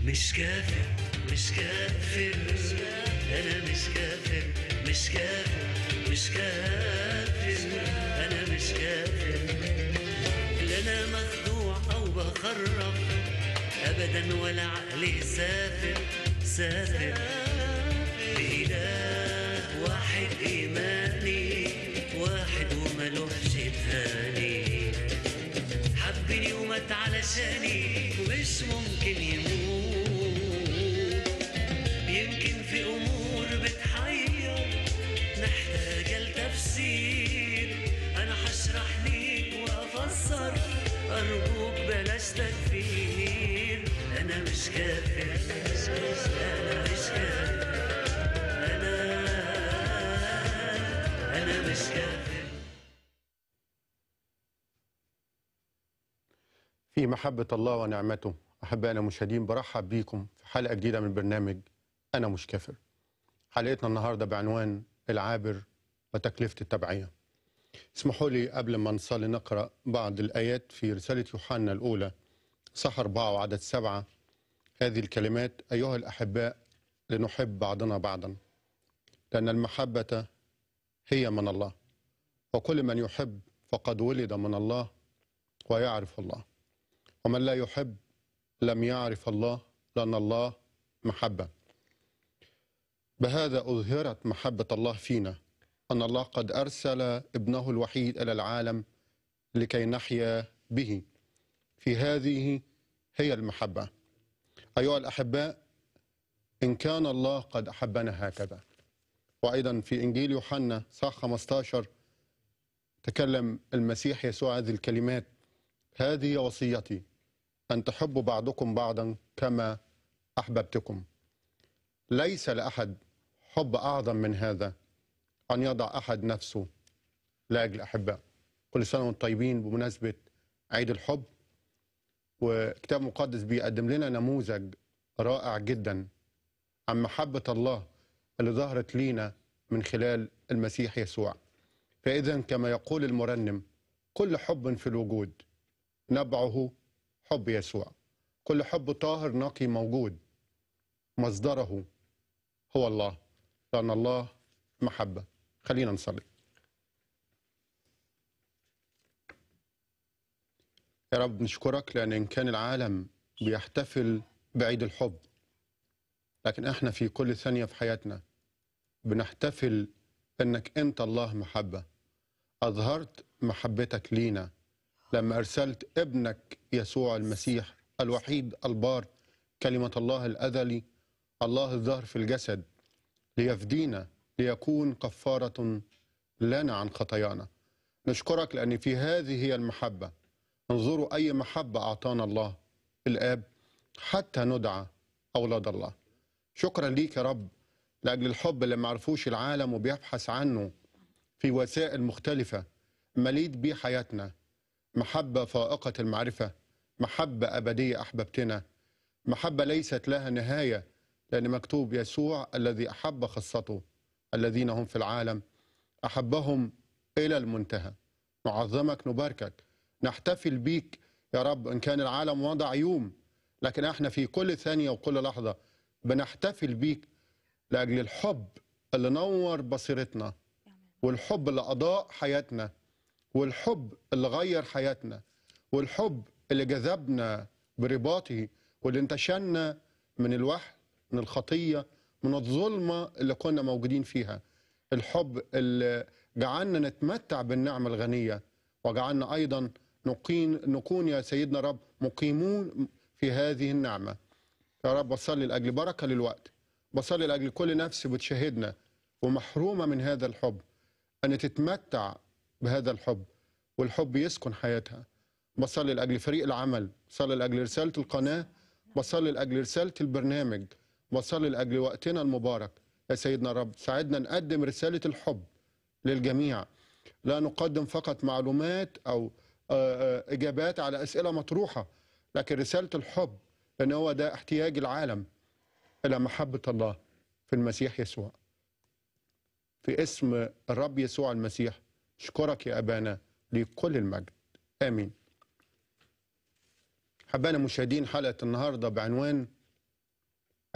مش كافر مش كافر انا مش كافر مش كافر مش كافر انا مش كافر لا انا مخدوع او بخرف ابدا ولا عقلي سافر سافر بإله واحد إيماني واحد وملوحش تاني حبني ومات علشاني ومش ممكن يموت يمكن في أمور بتحير محتاجة لتفسير أنا هشرح ليك وأفسر أرجوك بلاش تكفير أنا مش كافر أنا مش كافر أنا أنا مش كافر في محبة الله ونعمته أحبائنا المشاهدين برحب بيكم في حلقة جديدة من برنامج أنا مش كافر حلقتنا النهاردة بعنوان العابر وتكلفة التبعية اسمحوا لي قبل ما نصلي نقرأ بعض الآيات في رسالة يوحنا الأولى صح أربعة وعدد سبعة هذه الكلمات أيها الأحباء لنحب بعضنا بعضا لأن المحبة هي من الله وكل من يحب فقد ولد من الله ويعرف الله ومن لا يحب لم يعرف الله لأن الله محبة بهذا أظهرت محبة الله فينا أن الله قد أرسل ابنه الوحيد إلى العالم لكي نحيا به في هذه هي المحبة أيها الأحباء إن كان الله قد أحبنا هكذا وأيضا في إنجيل يوحنا صح 15 تكلم المسيح يسوع هذه الكلمات هذه وصيتي أن تحبوا بعضكم بعضا كما أحببتكم ليس لأحد حب أعظم من هذا أن يضع أحد نفسه لأجل أحباء كل سنة وانتم طيبين بمناسبة عيد الحب وكتاب مقدس بيقدم لنا نموذج رائع جدا عن محبة الله اللي ظهرت لينا من خلال المسيح يسوع فإذا كما يقول المرنم كل حب في الوجود نبعه حب يسوع كل حب طاهر نقي موجود مصدره هو الله لأن الله محبة خلينا نصلي يا رب نشكرك لأن إن كان العالم بيحتفل بعيد الحب لكن احنا في كل ثانية في حياتنا بنحتفل انك انت الله محبة اظهرت محبتك لينا لما ارسلت ابنك يسوع المسيح الوحيد البار كلمة الله الأزلي الله الظاهر في الجسد ليفدينا ليكون كفارة لنا عن خطايانا نشكرك لأن في هذه هي المحبة انظروا أي محبة أعطانا الله الآب حتى ندعى أولاد الله شكرا ليك يا رب لأجل الحب اللي ما عرفوش العالم وبيبحث عنه في وسائل مختلفة مليت بيه حياتنا محبة فائقة المعرفة محبة أبدية أحببتنا محبة ليست لها نهاية لأن مكتوب يسوع الذي أحب خاصته الذين هم في العالم أحبهم إلى المنتهى نعظمك نباركك نحتفل بيك يا رب إن كان العالم وضع يوم لكن احنا في كل ثانية وكل لحظة بنحتفل بيك لأجل الحب اللي نور بصيرتنا والحب اللي أضاء حياتنا والحب اللي غير حياتنا والحب اللي جذبنا برباطه واللي انتشلنا من الوحل من الخطية من الظلمة اللي كنا موجودين فيها الحب اللي جعلنا نتمتع بالنعمة الغنية وجعلنا أيضا نقين نكون يا سيدنا رب مقيمون في هذه النعمة يا رب بصلي لأجل بركة للوقت بصلي لأجل كل نفس بتشاهدنا ومحرومة من هذا الحب أن تتمتع بهذا الحب والحب يسكن حياتها بصلي لأجل فريق العمل بصلي لأجل رسالة القناة بصلي لأجل رسالة البرنامج بصلي لأجل وقتنا المبارك يا سيدنا رب ساعدنا نقدم رسالة الحب للجميع لا نقدم فقط معلومات أو آه، آه، إجابات على أسئلة مطروحة لكن رسالة الحب لأن هو ده احتياج العالم إلى محبة الله في المسيح يسوع في اسم الرب يسوع المسيح اشكرك يا أبانا لكل المجد آمين حبانا مشاهدين حلقة النهاردة بعنوان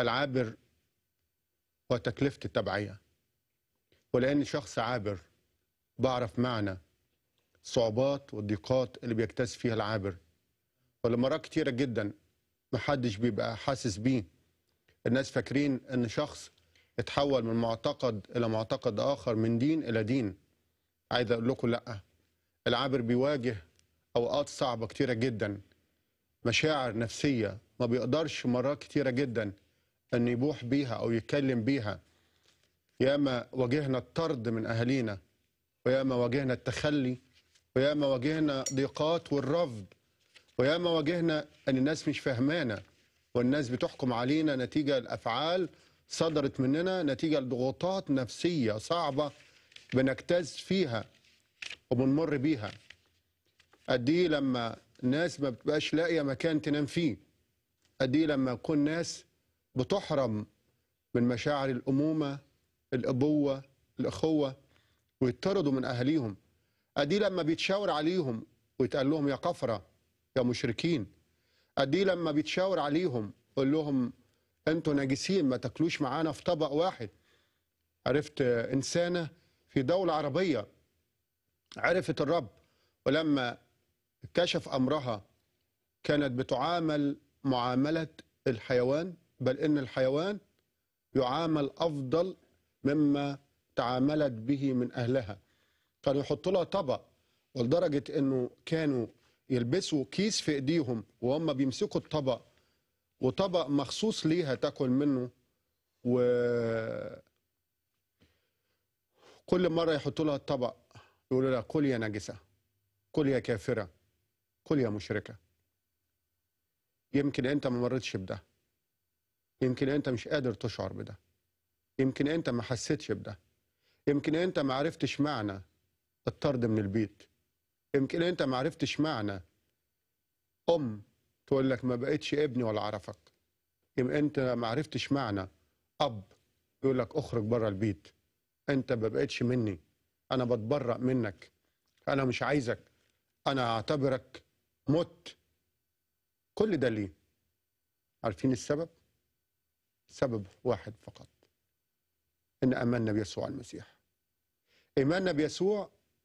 العابر وتكلفة التبعية ولأن شخص عابر بعرف معنى الصعوبات والضيقات اللي بيجتاز فيها العابر ولمرات كتيرة جدا محدش بيبقى حاسس بيه الناس فاكرين ان شخص اتحول من معتقد الى معتقد اخر من دين الى دين عايز اقول لكم لا العابر بيواجه اوقات صعبه كتيره جدا مشاعر نفسيه ما بيقدرش مرات كتيره جدا ان يبوح بيها او يتكلم بيها ياما واجهنا الطرد من اهالينا وياما واجهنا التخلي وياما واجهنا ضيقات والرفض وياما واجهنا ان الناس مش فاهمانا والناس بتحكم علينا نتيجه الافعال صدرت مننا نتيجه لضغوطات نفسيه صعبه بنجتاز فيها وبنمر بيها قد ايه لما الناس ما بتبقاش لاقيه مكان تنام فيه قد ايه لما يكون ناس بتحرم من مشاعر الامومه الابوه الاخوه ويطردوا من اهاليهم قد ايه لما بيتشاور عليهم ويتقال لهم يا كفره يا مشركين قد ايه لما بيتشاور عليهم يقول لهم انتوا ناجسين ما تاكلوش معانا في طبق واحد عرفت انسانه في دوله عربيه عرفت الرب ولما كشف امرها كانت بتعامل معامله الحيوان بل ان الحيوان يعامل افضل مما تعاملت به من اهلها كانوا يحطوا لها طبق ولدرجه انه كانوا يلبسوا كيس في ايديهم وهم بيمسكوا الطبق وطبق مخصوص ليها تاكل منه و كل مره يحطوا لها الطبق يقولوا لها كل يا نجسه كل يا كافره كل يا مشركه يمكن انت ما مرتش بده يمكن انت مش قادر تشعر بده يمكن انت ما حسيتش بده يمكن انت ما عرفتش معنى الطرد من البيت يمكن انت ما عرفتش معنى ام تقول لك ما بقتش ابني ولا اعرفك يمكن انت ما عرفتش معنى اب يقول لك اخرج بره البيت انت ما بقتش مني انا بتبرأ منك انا مش عايزك انا اعتبرك مت كل ده ليه عارفين السبب سبب واحد فقط ان امنا بيسوع المسيح ايماننا بيسوع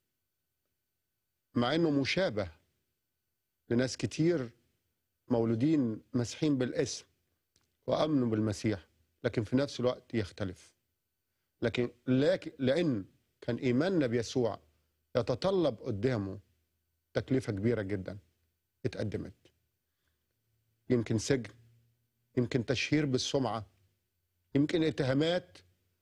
مع انه مشابه لناس كتير مولودين مسيحين بالاسم وامنوا بالمسيح لكن في نفس الوقت يختلف لكن لكن لان كان ايماننا بيسوع يتطلب قدامه تكلفه كبيره جدا اتقدمت يمكن سجن يمكن تشهير بالسمعه يمكن اتهامات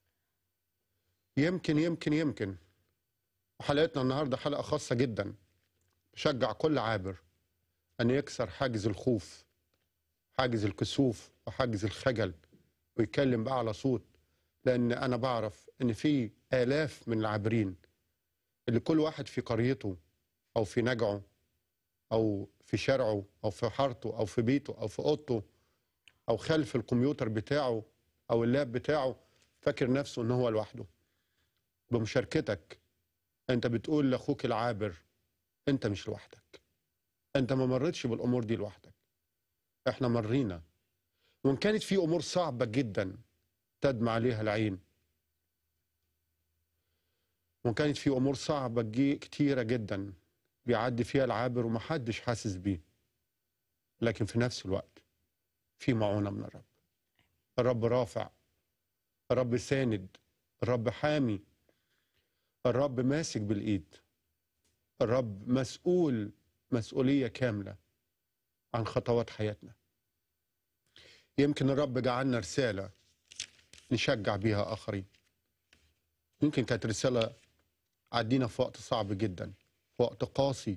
يمكن يمكن يمكن وحلقتنا النهارده حلقه خاصه جدا بشجع كل عابر ان يكسر حاجز الخوف حاجز الكسوف وحاجز الخجل ويتكلم بأعلى صوت لان انا بعرف ان في الاف من العابرين اللي كل واحد في قريته او في نجعه او في شارعه او في حارته او في بيته او في اوضته او خلف الكمبيوتر بتاعه او اللاب بتاعه فاكر نفسه ان هو لوحده بمشاركتك انت بتقول لاخوك العابر انت مش لوحدك انت ما مرتش بالامور دي لوحدك احنا مرينا وان كانت في امور صعبه جدا تدمع عليها العين وان كانت في امور صعبه جي كتيره جدا بيعدي فيها العابر ومحدش حاسس بيه لكن في نفس الوقت في معونه من الرب الرب رافع الرب ساند الرب حامي الرب ماسك بالايد الرب مسؤول مسؤوليه كامله عن خطوات حياتنا يمكن الرب جعلنا رساله نشجع بيها اخرين يمكن كانت رساله عدينا في وقت صعب جدا في وقت قاسي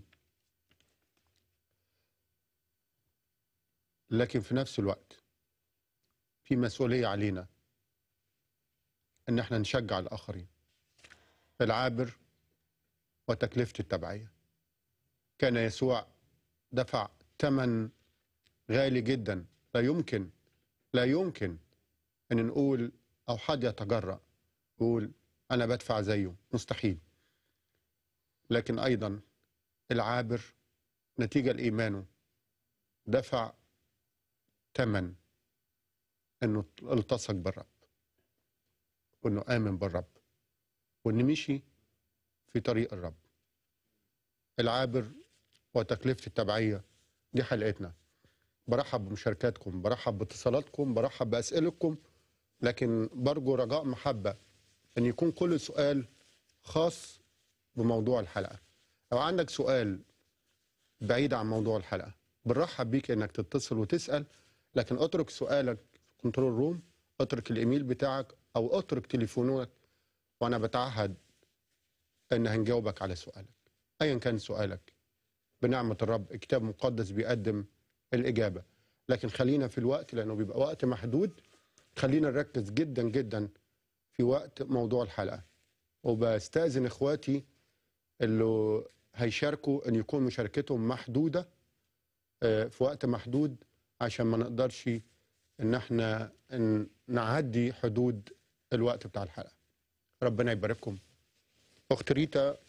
لكن في نفس الوقت في مسؤوليه علينا ان احنا نشجع الاخرين العابر وتكلفة التبعية كان يسوع دفع ثمن غالي جدا لا يمكن لا يمكن ان نقول او حد يتجرأ يقول انا بدفع زيه مستحيل لكن ايضا العابر نتيجة لإيمانه دفع ثمن انه التصق بالرب وانه امن بالرب وانه مشي في طريق الرب العابر وتكلفة التبعية دي حلقتنا برحب بمشاركاتكم برحب باتصالاتكم برحب بأسئلتكم لكن برجو رجاء محبة أن يكون كل سؤال خاص بموضوع الحلقة لو عندك سؤال بعيد عن موضوع الحلقة بنرحب بيك انك تتصل وتسأل لكن اترك سؤالك في كنترول روم اترك الايميل بتاعك او اترك تليفونك وانا بتعهد ان هنجاوبك على سؤالك ايا كان سؤالك بنعمة الرب الكتاب المقدس بيقدم الإجابة لكن خلينا في الوقت لأنه بيبقى وقت محدود خلينا نركز جدا جدا في وقت موضوع الحلقة وبستأذن إخواتي اللي هيشاركوا أن يكون مشاركتهم محدودة آه، في وقت محدود عشان ما نقدرش ان احنا ن- نعدي حدود الوقت بتاع الحلقة ربنا يبارككم اخت ريتا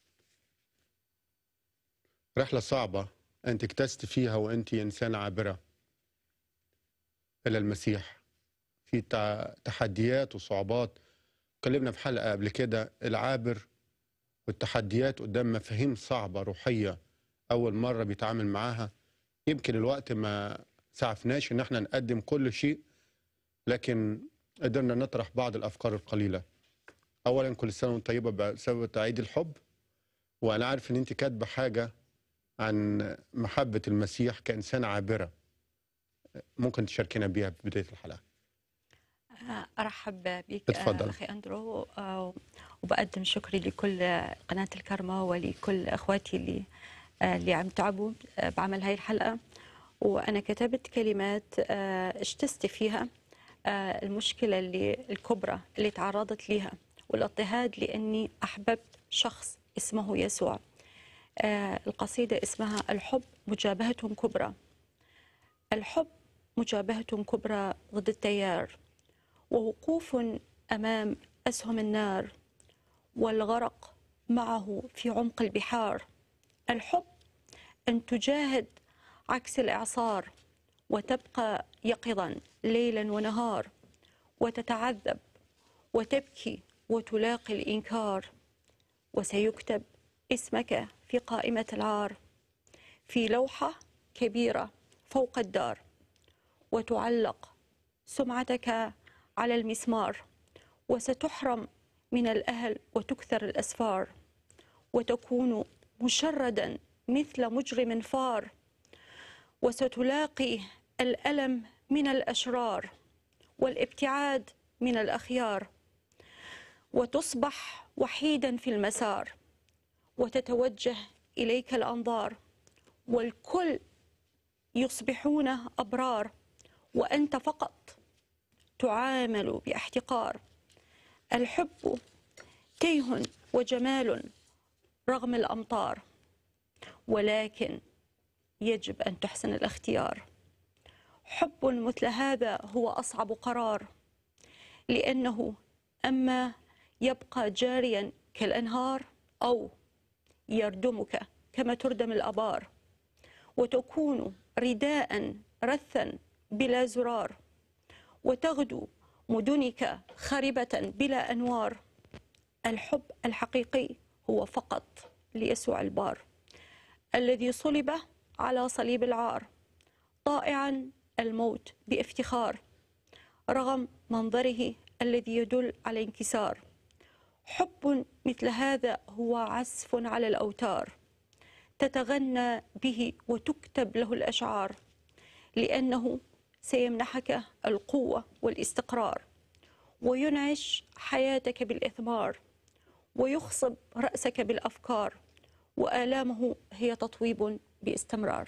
رحلة صعبة انت اكتست فيها وانت انسانة عابرة الى المسيح في تع- تحديات وصعوبات اتكلمنا في حلقة قبل كده العابر والتحديات قدام مفاهيم صعبة روحية أول مرة بيتعامل معاها يمكن الوقت ما سعفناش إن احنا نقدم كل شيء لكن قدرنا نطرح بعض الأفكار القليلة أولا كل سنة وأنت طيبة بسبب عيد الحب وأنا عارف إن أنت كاتبة حاجة عن محبة المسيح كإنسانة عابرة ممكن تشاركنا بيها في بداية الحلقة ارحب بك اتفضل. اخي اندرو آه، وبقدم شكري لكل قناه الكرمه ولكل اخواتي اللي آه، اللي عم تعبوا آه، بعمل هاي الحلقه وانا كتبت كلمات آه، اجتزت فيها آه، المشكله اللي الكبرى اللي تعرضت لها والاضطهاد لاني احببت شخص اسمه يسوع آه، القصيده اسمها الحب مجابهه كبرى الحب مجابهه كبرى ضد التيار ووقوف امام اسهم النار والغرق معه في عمق البحار الحب ان تجاهد عكس الاعصار وتبقى يقظا ليلا ونهار وتتعذب وتبكي وتلاقي الانكار وسيكتب اسمك في قائمه العار في لوحه كبيره فوق الدار وتعلق سمعتك على المسمار وستحرم من الاهل وتكثر الاسفار وتكون مشردا مثل مجرم فار وستلاقي الالم من الاشرار والابتعاد من الاخيار وتصبح وحيدا في المسار وتتوجه اليك الانظار والكل يصبحون ابرار وانت فقط تعامل باحتقار الحب تيه وجمال رغم الامطار ولكن يجب ان تحسن الاختيار حب مثل هذا هو اصعب قرار لانه اما يبقى جاريا كالانهار او يردمك كما تردم الابار وتكون رداء رثا بلا زرار وتغدو مدنك خربة بلا أنوار الحب الحقيقي هو فقط ليسوع البار الذي صلب على صليب العار طائعا الموت بافتخار رغم منظره الذي يدل على انكسار حب مثل هذا هو عزف على الأوتار تتغنى به وتكتب له الأشعار لأنه سيمنحك القوة والاستقرار وينعش حياتك بالإثمار ويخصب رأسك بالأفكار وآلامه هي تطويب باستمرار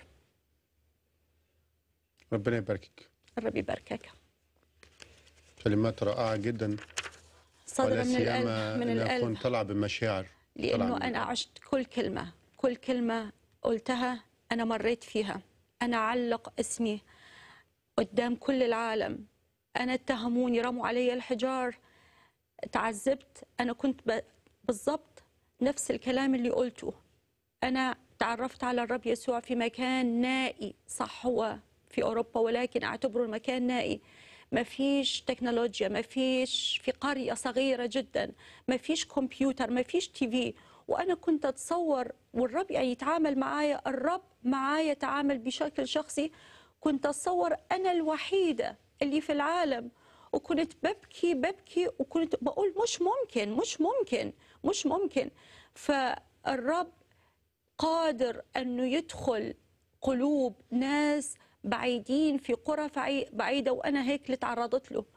ربنا يباركك الرب يباركك كلمات رائعة جدا صدر ولا من سيما القلب من إنها تكون القلب طالعة بمشاعر طالعة لأنه من أنا عشت كل كلمة كل كلمة قلتها أنا مريت فيها أنا علق اسمي قدام كل العالم أنا اتهموني رموا علي الحجار تعذبت أنا كنت ب... بالضبط نفس الكلام اللي قلته أنا تعرفت على الرب يسوع في مكان نائي صح هو في أوروبا ولكن أعتبره المكان نائي ما فيش تكنولوجيا ما فيش في قرية صغيرة جدا ما فيش كمبيوتر ما فيش تي في وأنا كنت أتصور والرب يعني يتعامل معايا الرب معايا تعامل بشكل شخصي كنت أتصور أنا الوحيدة اللي في العالم وكنت ببكي ببكي وكنت بقول مش ممكن مش ممكن مش ممكن فالرب قادر أنه يدخل قلوب ناس بعيدين في قرى فعي- بعيدة وأنا هيك اللي تعرضت له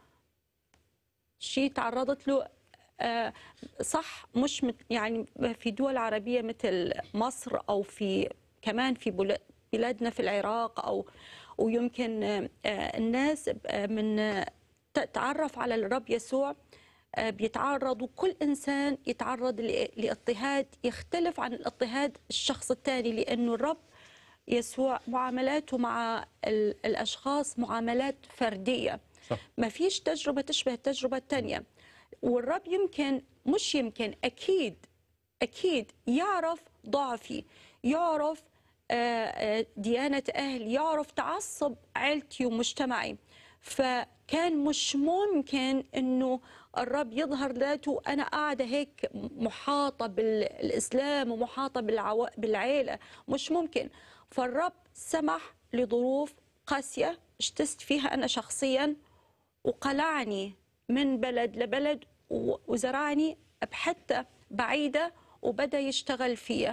شيء تعرضت له آه، صح مش مت- يعني في دول عربية مثل مصر أو في كمان في بل- بلادنا في العراق أو ويمكن آه، آه، الناس آه، من آه، ت- تعرف على الرب يسوع آه، بيتعرضوا كل إنسان يتعرض ل- لاضطهاد يختلف عن الاضطهاد الشخص الثاني لأنه الرب يسوع معاملاته مع ال- الأشخاص معاملات فردية صح. ما فيش تجربة تشبه التجربة الثانية والرب يمكن مش يمكن أكيد أكيد يعرف ضعفي يعرف آه، آه، ديانة أهلي يعرف تعصب عيلتي ومجتمعي فكان مش ممكن أنه الرب يظهر ذاته أنا قاعدة هيك محاطة بالإسلام ومحاطة بالعو... بالعيلة مش ممكن فالرب سمح لظروف قاسية اجتزت فيها أنا شخصياً وقلعني من بلد لبلد و- وزرعني بحتة بعيدة وبدأ يشتغل فيها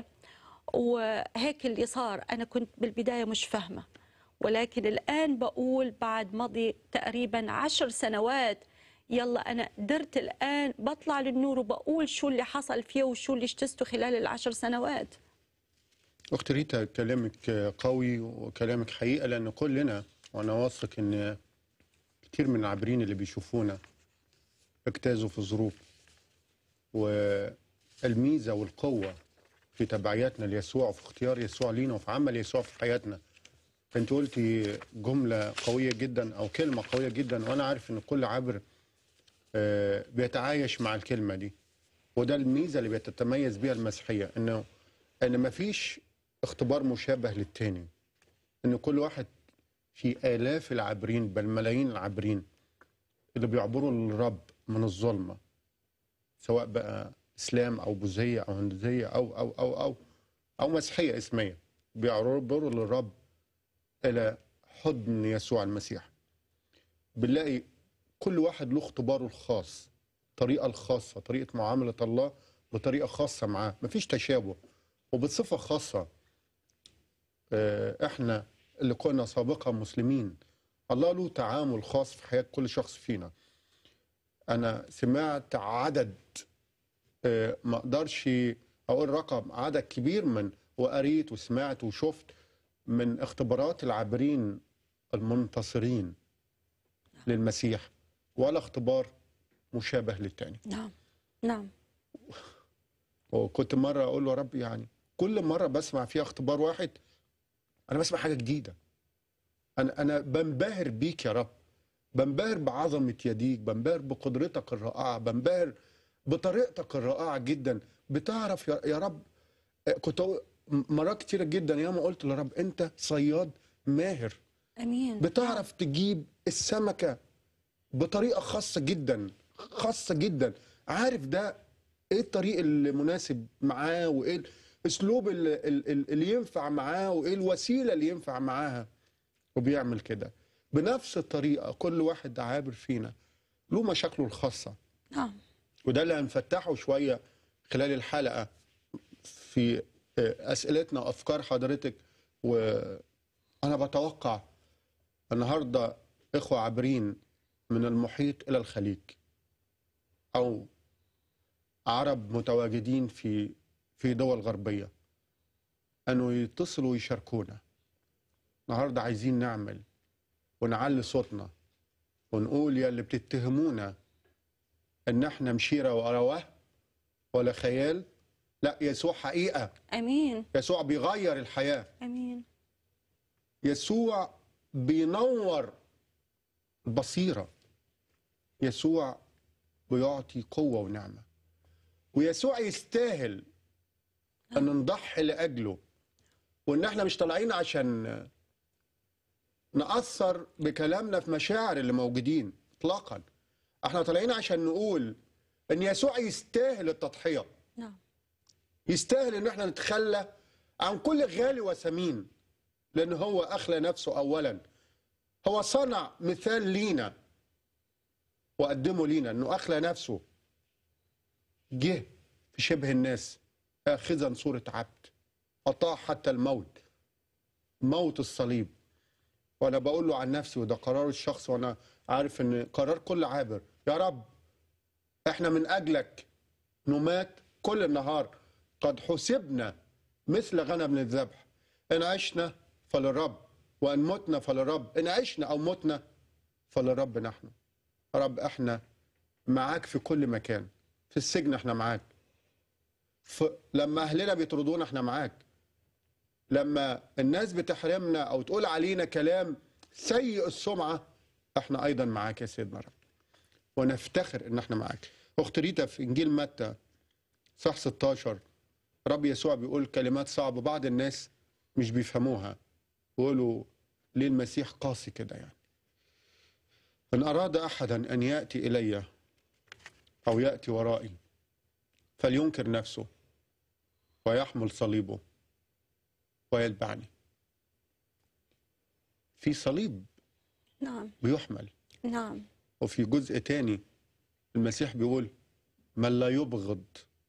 وهيك اللي صار أنا كنت بالبداية مش فاهمة ولكن الآن بقول بعد مضي تقريبا عشر سنوات يلا أنا قدرت الآن بطلع للنور وبقول شو اللي حصل فيه وشو اللي اجتزته خلال العشر سنوات اخت ريتا كلامك قوي وكلامك حقيقه لان كلنا وانا واثق ان كتير من العابرين اللي بيشوفونا اجتازوا في ظروف والميزه والقوه في تبعياتنا ليسوع وفي اختيار يسوع لينا وفي عمل يسوع في حياتنا انت قلتي جمله قويه جدا او كلمه قويه جدا وانا عارف ان كل عبر آه، بيتعايش مع الكلمه دي وده الميزه اللي بتتميز بيها المسيحيه انه ان مفيش اختبار مشابه للتاني ان كل واحد في الاف العابرين بل ملايين العابرين اللي بيعبروا للرب من الظلمه سواء بقى اسلام او بوذيه او هندوسيه او او او او او مسيحيه اسميه بيعبروا للرب الى حضن يسوع المسيح بنلاقي كل واحد له اختباره الخاص الطريقه الخاصه طريقه معامله الله بطريقه خاصه معاه مفيش تشابه وبصفه خاصه آه، احنا اللي كنا سابقا مسلمين الله له تعامل خاص في حياه كل شخص فينا انا سمعت عدد آه، ما اقدرش اقول رقم عدد كبير من وقريت وسمعت وشفت من اختبارات العابرين المنتصرين للمسيح ولا اختبار مشابه للتاني نعم نعم وكنت مرة أقول له يا رب يعني كل مرة بسمع فيها اختبار واحد أنا بسمع حاجة جديدة أنا أنا بنبهر بيك يا رب بنبهر بعظمة يديك بنبهر بقدرتك الرائعة بنبهر بطريقتك الرائعة جدا بتعرف يا يا رب آه، كنت أقول- مرات كتيرة جدا ياما قلت لرب أنت صياد ماهر أمين بتعرف تجيب السمكة بطريقة خاصة جدا خاصة جدا عارف ده ايه الطريق المناسب معاه وايه الاسلوب اللي, اللي ينفع معاه وايه الوسيلة اللي ينفع معاها وبيعمل كده بنفس الطريقة كل واحد عابر فينا له مشاكله الخاصة نعم وده اللي هنفتحه شوية خلال الحلقة في آه، أسئلتنا وأفكار حضرتك وأنا بتوقع النهاردة إخوة عابرين من المحيط إلى الخليج أو عرب متواجدين في في دول غربية أنه يتصلوا ويشاركونا النهاردة عايزين نعمل ونعلي صوتنا ونقول يا اللي بتتهمونا ان احنا مشيره ورا وهم ولا خيال لا يسوع حقيقه أمين يسوع بيغير الحياه أمين يسوع بينور البصيره يسوع بيعطي قوه ونعمه ويسوع يستاهل ان نضحي لاجله وان احنا مش طالعين عشان نأثر بكلامنا في مشاعر اللي موجودين اطلاقا احنا طالعين عشان نقول ان يسوع يستاهل التضحيه نعم يستاهل ان احنا نتخلى عن كل غالي وثمين لان هو اخلى نفسه اولا هو صنع مثال لينا وقدمه لينا انه اخلى نفسه جه في شبه الناس اخذا صوره عبد اطاع حتى الموت موت الصليب وانا بقول له عن نفسي وده قرار الشخص وانا عارف ان قرار كل عابر يا رب احنا من اجلك نمات كل النهار قد حسبنا مثل غنم للذبح ان عشنا فللرب وان متنا فللرب ان عشنا او متنا فللرب نحن يا رب احنا معاك في كل مكان في السجن احنا معاك ف... لما اهلنا بيطردونا احنا معاك لما الناس بتحرمنا او تقول علينا كلام سيء السمعه احنا ايضا معاك يا سيدنا رب ونفتخر ان احنا معاك اخت ريتا في انجيل متى صح 16 رب يسوع بيقول كلمات صعبه بعض الناس مش بيفهموها بيقولوا ليه المسيح قاسي كده يعني ان اراد احدا ان ياتي الي او ياتي ورائي فلينكر نفسه ويحمل صليبه ويتبعني في صليب نعم بيحمل نعم وفي جزء تاني المسيح بيقول من لا يبغض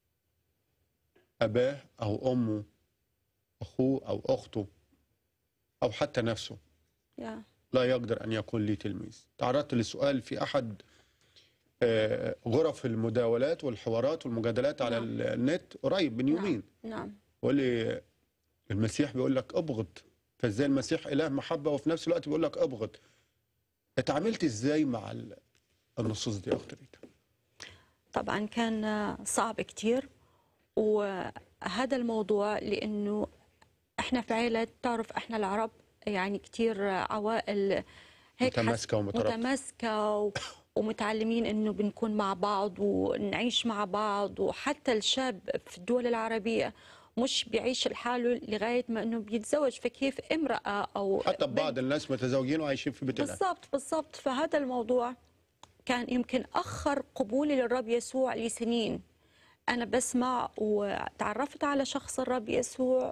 أباه أو أمه أخوه أو أخته أو حتى نفسه يا لا يقدر أن يكون لي تلميذ تعرضت لسؤال في أحد آه، غرف المداولات والحوارات والمجادلات على نعم. النت قريب من يومين نعم بيقول لي المسيح بيقول لك ابغض فازاي المسيح اله محبه وفي نفس الوقت بيقول لك ابغض اتعاملت ازاي مع ال- النصوص دي يا اخت ريتا طبعا كان صعب كتير وهذا الموضوع لانه احنا في عائله تعرف احنا العرب يعني كتير عوائل هيك حس- متماسكة ومترابطة. متماسكه و- ومتعلمين انه بنكون مع بعض ونعيش مع بعض وحتى الشاب في الدول العربيه مش بيعيش لحاله لغايه ما انه بيتزوج فكيف امراه او حتى بنت بعض الناس متزوجين وعايشين في بيت الاهل بالضبط بالضبط فهذا الموضوع كان يمكن أخر قبولي للرب يسوع لسنين أنا بسمع وتعرفت على شخص الرب يسوع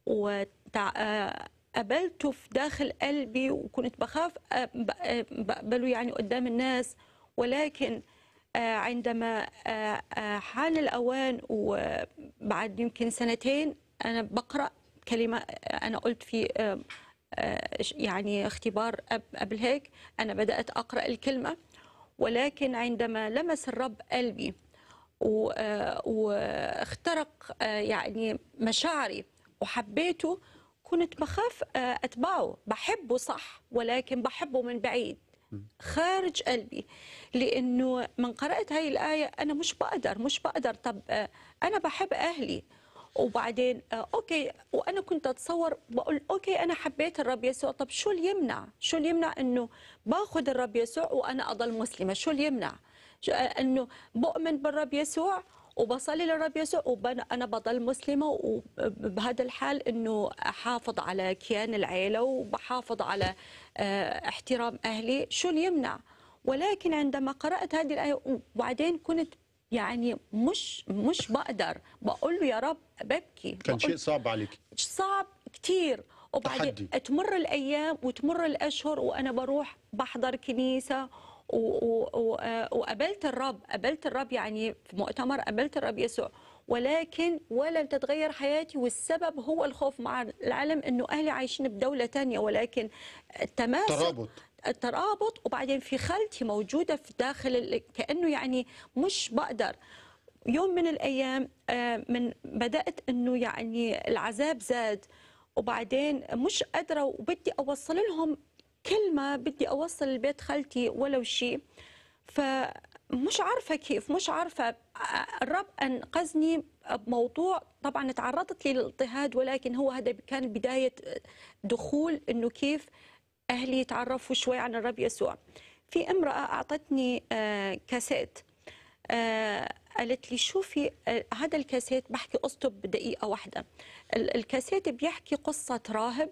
وقبلته في داخل قلبي وكنت بخاف أ- ب- بقبله يعني قدام الناس ولكن آه، عندما آه، آه، حان الأوان وبعد يمكن سنتين أنا بقرأ كلمة أنا قلت في آه، آه، يعني اختبار أب- قبل هيك أنا بدأت أقرأ الكلمة ولكن عندما لمس الرب قلبي و- آه، واخترق آه، يعني مشاعري وحبيته كنت بخاف آه، أتبعه بحبه صح ولكن بحبه من بعيد خارج قلبي لأنه من قرأت هاي الآية أنا مش بقدر مش بقدر طب آه، أنا بحب أهلي وبعدين آه، اوكي وانا كنت اتصور بقول اوكي انا حبيت الرب يسوع طب شو اللي يمنع شو اللي يمنع انه باخذ الرب يسوع وانا اضل مسلمه شو اللي يمنع شو- آه، انه بؤمن بالرب يسوع وبصلي للرب يسوع وانا بضل مسلمه وبهذا الحال انه احافظ على كيان العيله وبحافظ على آه، احترام اهلي شو اللي يمنع ولكن عندما قرات هذه الايه وبعدين كنت يعني مش مش بقدر بقول له يا رب ببكي كان بقول شيء صعب عليك صعب كتير وبعدين تحدي. تمر الايام وتمر الاشهر وانا بروح بحضر كنيسه و- و- و- آه، وقابلت الرب قابلت الرب يعني في مؤتمر قابلت الرب يسوع ولكن ولم تتغير حياتي والسبب هو الخوف مع العلم انه اهلي عايشين بدوله تانية ولكن التماسك ترابط الترابط وبعدين في خالتي موجوده في داخل ال- كانه يعني مش بقدر يوم من الايام آه، من بدات انه يعني العذاب زاد وبعدين مش قادره وبدي اوصل لهم كلمه بدي اوصل لبيت خالتي ولو شيء فمش عارفه كيف مش عارفه آه، الرب انقذني بموضوع طبعا تعرضت للاضطهاد ولكن هو هذا كان بدايه دخول انه كيف اهلي يتعرفوا شوي عن الرب يسوع في امراه اعطتني آه، كاسيت آه، قالت لي شوفي آه، هذا الكاسيت بحكي قصته بدقيقه واحده ال- الكاسيت بيحكي قصه راهب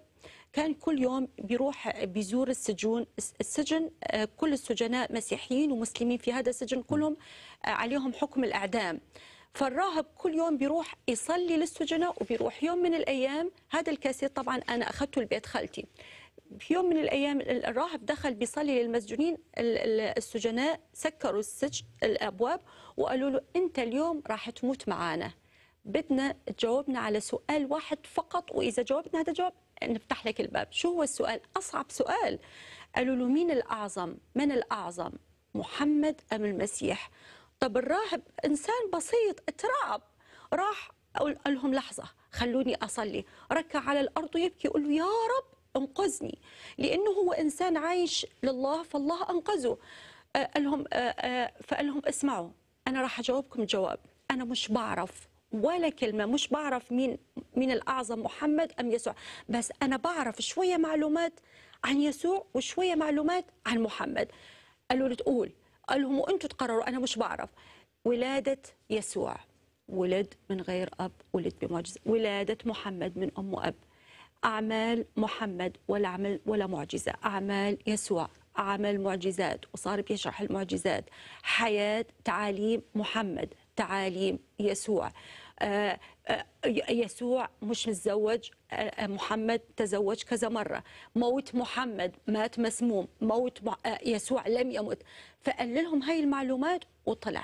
كان كل يوم بيروح بيزور السجون السجن آه، كل السجناء مسيحيين ومسلمين في هذا السجن كلهم آه، عليهم حكم الإعدام فالراهب كل يوم بيروح يصلي للسجناء وبيروح يوم من الأيام هذا الكاسيت طبعا أنا أخذته لبيت خالتي في يوم من الايام الراهب دخل بيصلي للمسجونين ال- ال- السجناء سكروا السجن الابواب وقالوا له انت اليوم راح تموت معانا بدنا تجاوبنا على سؤال واحد فقط واذا جاوبنا هذا الجواب نفتح لك الباب شو هو السؤال اصعب سؤال قالوا له مين الاعظم من الاعظم محمد ام المسيح طب الراهب انسان بسيط اترعب راح قال قال لهم لحظه خلوني اصلي ركع على الارض ويبكي يقول له يا رب انقذني لانه هو انسان عايش لله فالله انقذه آه، قال لهم آه، آه، فقال لهم اسمعوا انا راح اجاوبكم جواب انا مش بعرف ولا كلمه مش بعرف مين مين الاعظم محمد ام يسوع بس انا بعرف شويه معلومات عن يسوع وشويه معلومات عن محمد قالوا له تقول قال لهم وانتم تقرروا انا مش بعرف ولاده يسوع ولد من غير اب ولد بمعجزه ولاده محمد من ام واب أعمال محمد ولا عمل ولا معجزة أعمال يسوع عمل معجزات وصار بيشرح المعجزات حياة تعاليم محمد تعاليم يسوع آه، آه، يسوع مش متزوج آه، آه، محمد تزوج كذا مرة موت محمد مات مسموم موت مع- آه، يسوع لم يمت فقال لهم هاي المعلومات وطلع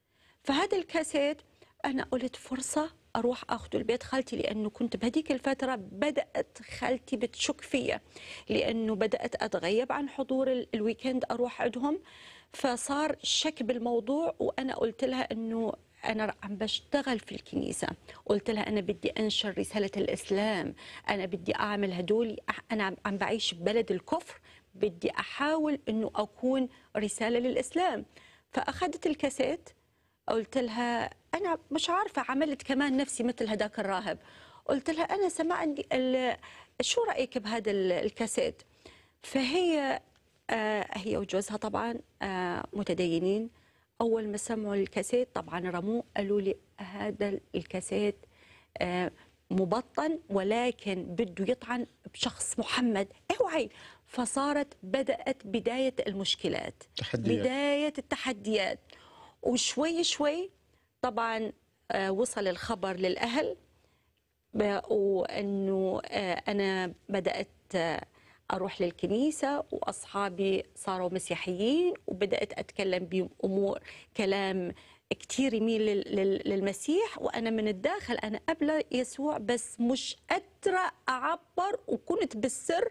فهذا الكاسيت انا قلت فرصه اروح اخذه لبيت خالتي لانه كنت بهديك الفتره بدات خالتي بتشك فيا لانه بدات اتغيب عن حضور ال- الويكند اروح عندهم فصار شك بالموضوع وانا قلت لها انه انا عم بشتغل في الكنيسه قلت لها انا بدي انشر رساله الاسلام انا بدي اعمل هدول انا عم- عم بعيش ببلد الكفر بدي احاول انه اكون رساله للاسلام فاخذت الكاسيت قلت لها انا مش عارفه عملت كمان نفسي مثل هداك الراهب قلت لها انا سمعت ال- شو رايك بهذا ال- الكاسيت فهي آه هي وجوزها طبعا آه متدينين اول ما سمعوا الكاسيت طبعا رموه قالوا لي هذا الكاسيت آه مبطن ولكن بده يطعن بشخص محمد اوعي فصارت بدات بدايه المشكلات تحديات. بدايه التحديات وشوي شوي طبعا آه، وصل الخبر للاهل ب- وانه آه، انا بدات آه، اروح للكنيسه واصحابي صاروا مسيحيين وبدات اتكلم بامور كلام كتير يميل لل- لل- للمسيح وانا من الداخل انا قبل يسوع بس مش قادره اعبر وكنت بالسر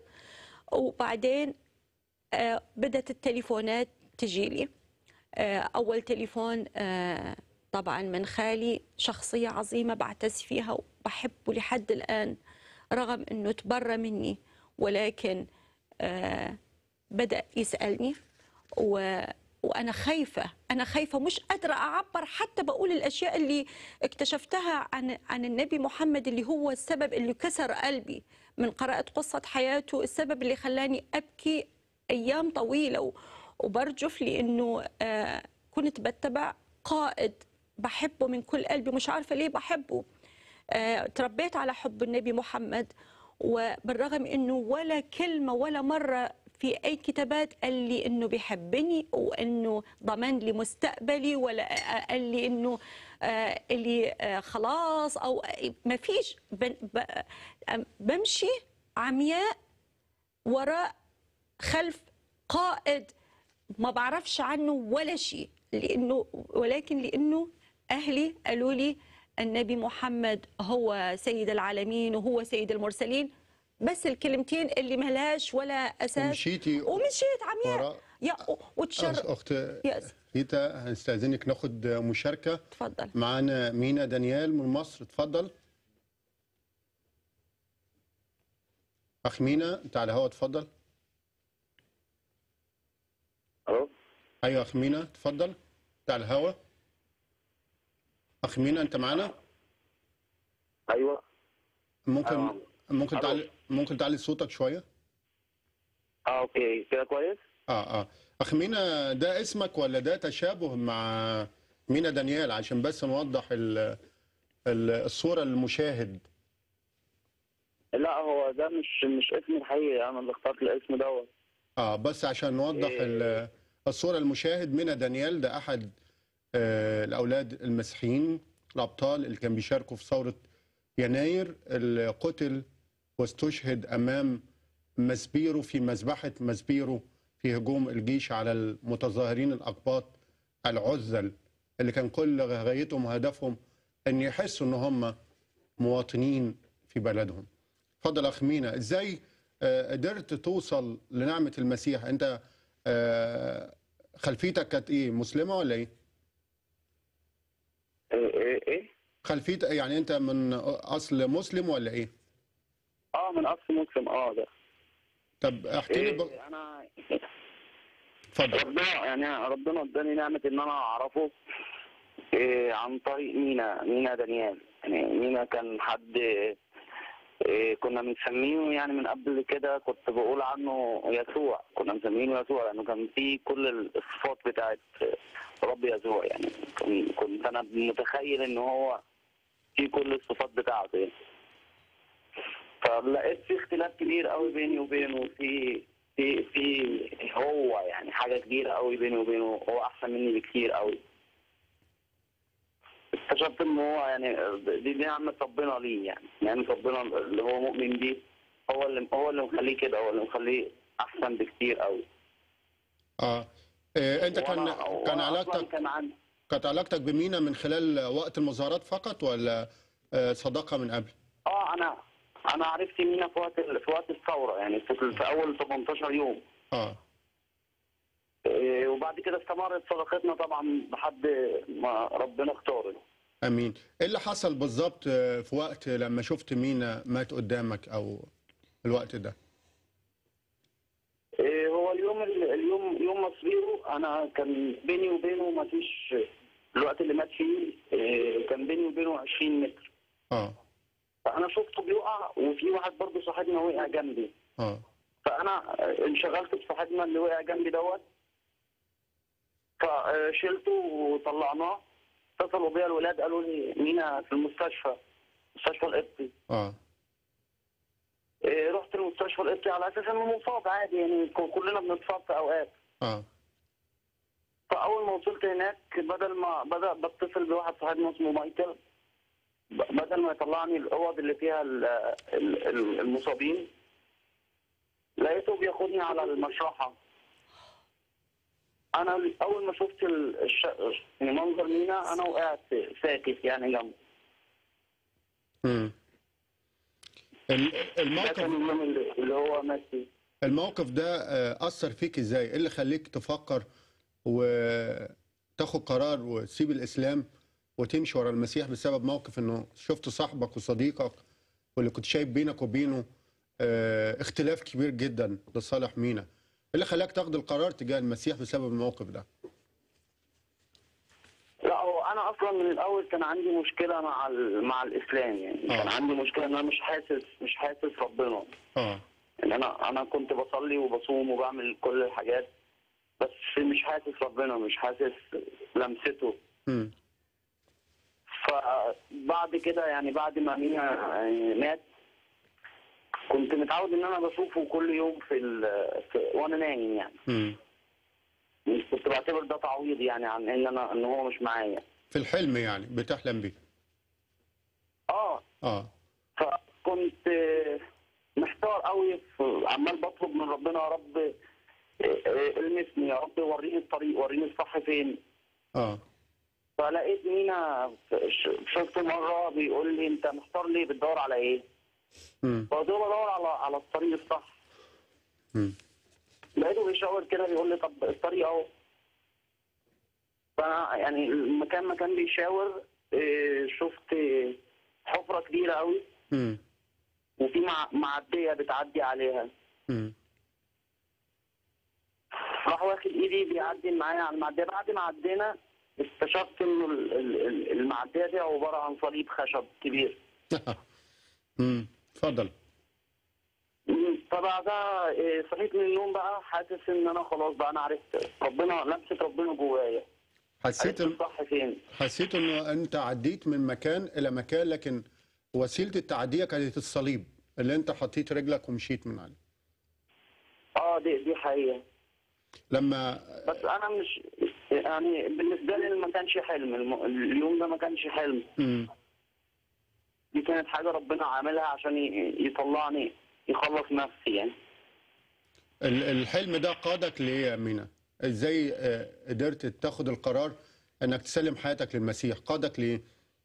وبعدين آه، بدات التليفونات تجيلي آه، أول تليفون آه، طبعا من خالي شخصية عظيمة بعتز فيها وبحبه لحد الآن رغم أنه تبرى مني ولكن آه، بدأ يسألني و وأنا خايفة أنا خايفة مش قادرة أعبر حتى بقول الأشياء اللي اكتشفتها عن عن النبي محمد اللي هو السبب اللي كسر قلبي من قراءة قصة حياته السبب اللي خلاني أبكي أيام طويلة و- وبرجف لأنه آه، كنت بتبع قائد بحبه من كل قلبي مش عارفة ليه بحبه آه، تربيت على حب النبي محمد وبالرغم انه ولا كلمه ولا مره في اي كتابات قال لي انه بيحبني وانه ضمن لي مستقبلي ولا قال لي انه آه، اللي آه، خلاص او ما فيش بن- ب- بمشي عمياء وراء خلف قائد ما بعرفش عنه ولا شيء لانه ولكن لانه اهلي قالوا لي النبي محمد هو سيد العالمين وهو سيد المرسلين بس الكلمتين اللي ملهاش ولا اساس ومشيتي ومشيت عمياء وراء يا وتشر أخ- اخت يس. ريتا هنستاذنك ناخد مشاركه تفضل معانا مينا دانيال من مصر اتفضل اخ مينا انت على الهواء اتفضل الو ايوه اخ مينا اتفضل انت على الهواء اخ مينا انت معانا ايوه ممكن أيوة. ممكن ألو. تعلي ممكن تعلي صوتك شويه اه اوكي كده كويس اه اه اخ مينا ده اسمك ولا ده تشابه مع مينا دانيال عشان بس نوضح ال ال- الصوره للمشاهد لا هو ده مش مش اسمي الحقيقي انا اللي اخترت الاسم دوت اه بس عشان نوضح إيه. ال- الصوره المشاهد منى دانيال ده احد آه، الاولاد المسيحيين الابطال اللي كان بيشاركوا في ثوره يناير اللي قتل واستشهد امام مسبيرو في مذبحه مسبيرو في هجوم الجيش على المتظاهرين الاقباط العزل اللي كان كل غايتهم وهدفهم ان يحسوا ان هم مواطنين في بلدهم. اتفضل اخ مينا ازاي آه، قدرت توصل لنعمه المسيح انت آه، خلفيتك كانت ايه مسلمه ولا ايه؟ ايه ايه, إيه؟ خلفيتك يعني انت من اصل مسلم ولا ايه؟ اه من اصل مسلم اه ده طب احكي لي ب... إيه انا اتفضل ربنا يعني ربنا اداني نعمه ان انا اعرفه إيه عن طريق مينا مينا دانيال يعني مينا كان حد إيه كنا بنسميه يعني من قبل كده كنت بقول عنه يسوع كنا مسمينه يسوع لانه كان فيه كل الصفات بتاعت رب يسوع يعني كن- كنت انا متخيل ان هو فيه كل الصفات بتاعته يعني. فلقيت في اختلاف كبير قوي بيني وبينه في في في هو يعني حاجه كبيره قوي بيني وبينه هو احسن مني بكتير قوي اكتشفت ان هو يعني دي دي نعمه ربنا ليه يعني نعمه ربنا اللي هو مؤمن بيه هو اللي هو اللي مخليه كده هو اللي مخليه احسن بكتير قوي اه آه، انت كان وأنا- كان وأنا أصلاً علاقتك كان عندي كانت علاقتك بمينا من خلال وقت المظاهرات فقط ولا آه، صداقه من قبل؟ اه انا انا عرفت مينا في وقت ال- في وقت الثوره يعني في, في اول 18 يوم اه إيه، وبعد كده استمرت صداقتنا طبعا لحد ما ربنا اختاره امين ايه اللي حصل بالظبط آه، في وقت لما شفت مينا مات قدامك او الوقت ده؟ إيه، هو اليوم اليوم يوم مصيره انا كان بيني وبينه ما فيش الوقت اللي مات فيه إيه، كان بيني وبينه 20 متر اه فانا شفته بيقع وفي واحد برضه صاحبنا وقع جنبي اه فانا انشغلت بصاحبنا اللي وقع جنبي دوت فشلته وطلعناه اتصلوا بيا الولاد قالوا لي مينا في المستشفى مستشفى القبطي اه إيه، رحت المستشفى القبطي على اساس انه مصاب عادي يعني ك- كلنا بنتصاب في اوقات اه فاول ما وصلت هناك بدل ما بدا بتصل بواحد صاحبنا اسمه مايكل ب- بدل ما يطلعني الاوض اللي فيها ال- ال- ال- المصابين لقيته بياخدني على المشرحه انا اول ما شفت ال- الش... يعني منظر مينا انا وقعت ساكت يعني جنبه امم ال- ده الموقف كان اليوم اللي اللي هو مات فيه الموقف ده آه، أثر فيك إزاي؟ إيه اللي خليك تفكر وتاخد قرار وتسيب الإسلام وتمشي ورا المسيح بسبب موقف إنه شفت صاحبك وصديقك واللي كنت شايف بينك وبينه آه، اختلاف كبير جدا لصالح مينا. إيه اللي خلاك تاخد القرار تجاه المسيح بسبب الموقف ده؟ لا هو انا اصلا من الاول كان عندي مشكله مع ال... مع الاسلام يعني آه. كان عندي مشكله ان انا مش حاسس مش حاسس ربنا آه ان انا انا كنت بصلي وبصوم وبعمل كل الحاجات بس مش حاسس ربنا مش حاسس لمسته امم فبعد كده يعني بعد ما مينا يعني مات كنت متعود ان انا بشوفه كل يوم في, ال... في وانا نايم يعني امم مش كنت بعتبر ده تعويض يعني عن ان انا ان هو مش معايا في الحلم يعني بتحلم بيه. اه آه فكنت محتار قوي في- عمال بطلب من ربنا يا رب المسني يا رب وريني الطريق وريني الصح فين آه فلقيت مينا ش- شفت مره بيقول لي انت محتار ليه بتدور على ايه؟ امم فقلت له بدور على على الطريق الصح امم لقيته بيشاور كده بيقول لي طب الطريق اهو فانا يعني المكان ما كان بيشاور إيه، شفت حفره كبيره قوي امم وفي مع- معديه بتعدي عليها امم راح واخد ايدي بيعدي معايا على المعديه بعد ما عدينا اكتشفت انه ال- ال- ال- المعديه دي عباره عن صليب خشب كبير امم اتفضل. فبعدها إيه، صحيت من النوم بقى حاسس ان انا خلاص بقى انا عرفت ربنا لمسه ربنا جوايا حسيت عرفت الصح فين حسيت انه انت عديت من مكان الى مكان لكن وسيله التعديه كانت الصليب اللي انت حطيت رجلك ومشيت من عليه اه دي دي حقيقه لما بس انا مش يعني بالنسبه لي ما كانش حلم الم- اليوم ده ما كانش حلم مم. دي كانت حاجه ربنا عاملها عشان ي- يطلعني يخلص نفسي يعني ال- الحلم ده قادك ليه يا مينا ازاي آه، قدرت تاخد القرار انك تسلم حياتك للمسيح قادك ليه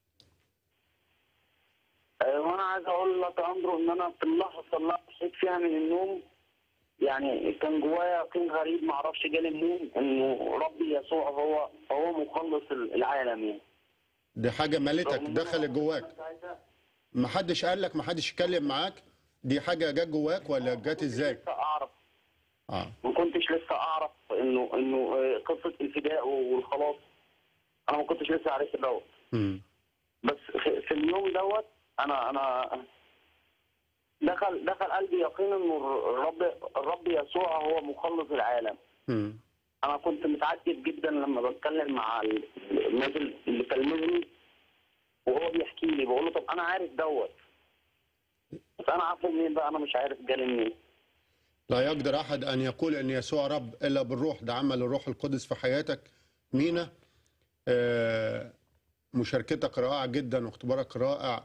آه، وانا عايز اقول لك يا اندرو ان انا في اللحظه اللي أنا صحيت فيها من النوم يعني كان جوايا يقين غريب ما اعرفش جالي منين انه ربي يسوع هو هو مخلص العالم يعني دي حاجه مالتك رغم إن أنا دخلت جواك ساعتها ما حدش قال لك ما حدش اتكلم معاك دي حاجه جت جواك ولا جت ازاي لسه اعرف اه ما كنتش لسه اعرف انه انه آه، قصه الفداء والخلاص انا ما كنتش لسه عارف دوت مم. بس في, في اليوم دوت انا انا دخل دخل قلبي يقين انه الرب الرب يسوع هو مخلص العالم مم. انا كنت متعجب جدا لما بتكلم مع ال- الناس اللي كلمني وهو بيحكي لي بقول له طب انا عارف دوت بس انا عارفه منين بقى انا مش عارف جالي منين لا يقدر احد ان يقول ان يسوع رب الا بالروح ده عمل الروح القدس في حياتك مينا آه، مشاركتك رائعه جدا واختبارك رائع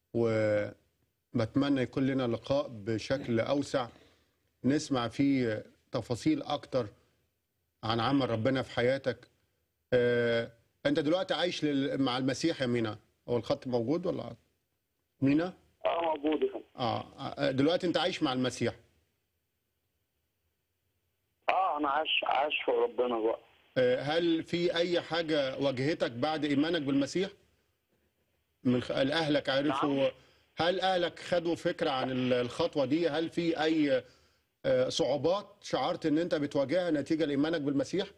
وبتمنى يكون لنا لقاء بشكل اوسع نسمع فيه تفاصيل اكتر عن عمل ربنا في حياتك آه، انت دلوقتي عايش لل- مع المسيح يا مينا هو الخط موجود ولا مينا اه موجود يا فندم. اه آه، دلوقتي انت عايش مع المسيح اه انا عاش عاش في ربنا بقى آه، هل في اي حاجه واجهتك بعد ايمانك بالمسيح من خ- هل اهلك عرفوا هل اهلك خدوا فكره عن ال- الخطوه دي هل في اي آه، صعوبات شعرت ان انت بتواجهها نتيجه لايمانك بالمسيح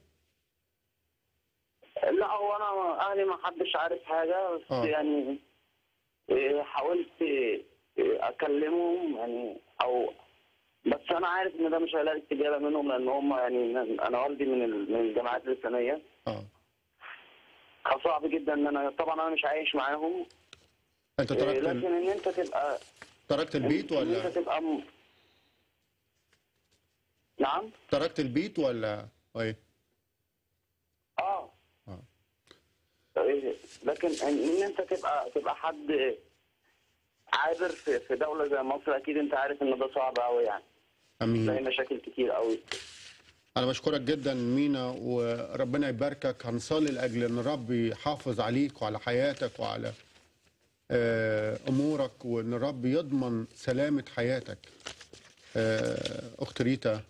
لا هو انا اهلي ما حدش عارف حاجه بس آه. يعني إيه، حاولت إيه، اكلمهم يعني او بس انا عارف ان ده مش هيلاقي استجابه منهم لان هم يعني انا والدي من ال- من الجامعات الاسلاميه اه كان صعب جدا ان انا طبعا انا مش عايش معاهم انت إيه، تركت لكن ال- ان انت تبقى تركت البيت ان انت ولا تبقى م... نعم تركت البيت ولا ايه اه آه. إيه، لكن ان إن انت تبقى تبقى حد عابر في في دوله زي مصر اكيد انت عارف ان ده صعب قوي يعني امين تلاقي مشاكل كتير قوي انا بشكرك جدا مينا وربنا يباركك هنصلي لاجل ان الرب يحافظ عليك وعلى حياتك وعلى آه، امورك وان الرب يضمن سلامه حياتك آه، اخت ريتا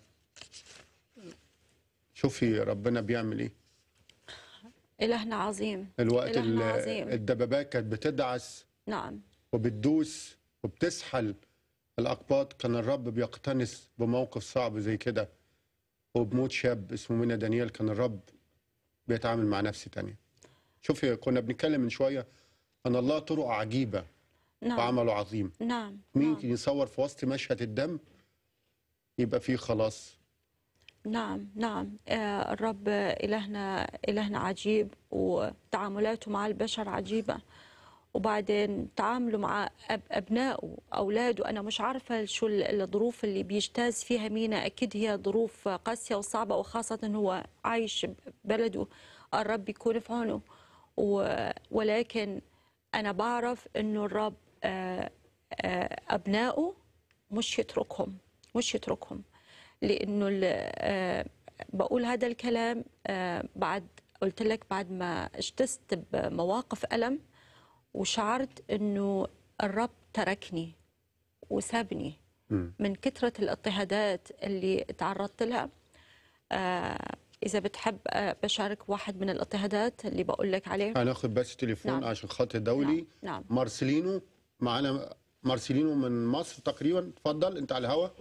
شوفي ربنا بيعمل ايه إلهنا عظيم الوقت ال- إلهنا عظيم الدبابات كانت بتدعس نعم وبتدوس وبتسحل الأقباط كان الرب بيقتنص بموقف صعب زي كده وبموت شاب اسمه منى دانيال كان الرب بيتعامل مع نفس تانية شوفي كنا بنتكلم من شوية أن الله طرق عجيبة نعم وعمله عظيم نعم مين نعم. يصور في وسط مشهد الدم يبقى فيه خلاص نعم نعم آه، الرب إلهنا إلهنا عجيب وتعاملاته مع البشر عجيبة وبعدين تعامله مع أب أبنائه أولاده أنا مش عارفة شو ال- الظروف اللي بيجتاز فيها مينا أكيد هي ظروف قاسية وصعبة وخاصة إن هو عايش ببلده الرب يكون في عونه و- ولكن أنا بعرف إنه الرب آه، آه، أبنائه مش يتركهم مش يتركهم لانه ال- آه، بقول هذا الكلام آه، بعد قلت لك بعد ما اجتزت بمواقف الم وشعرت انه الرب تركني وسابني مم. من كثره الاضطهادات اللي تعرضت لها آه، اذا بتحب آه، بشارك واحد من الاضطهادات اللي بقول لك عليه هناخد بس تليفون نعم. عشان خط دولي نعم نعم مارسيلينو معانا مارسيلينو من مصر تقريبا اتفضل انت على الهوا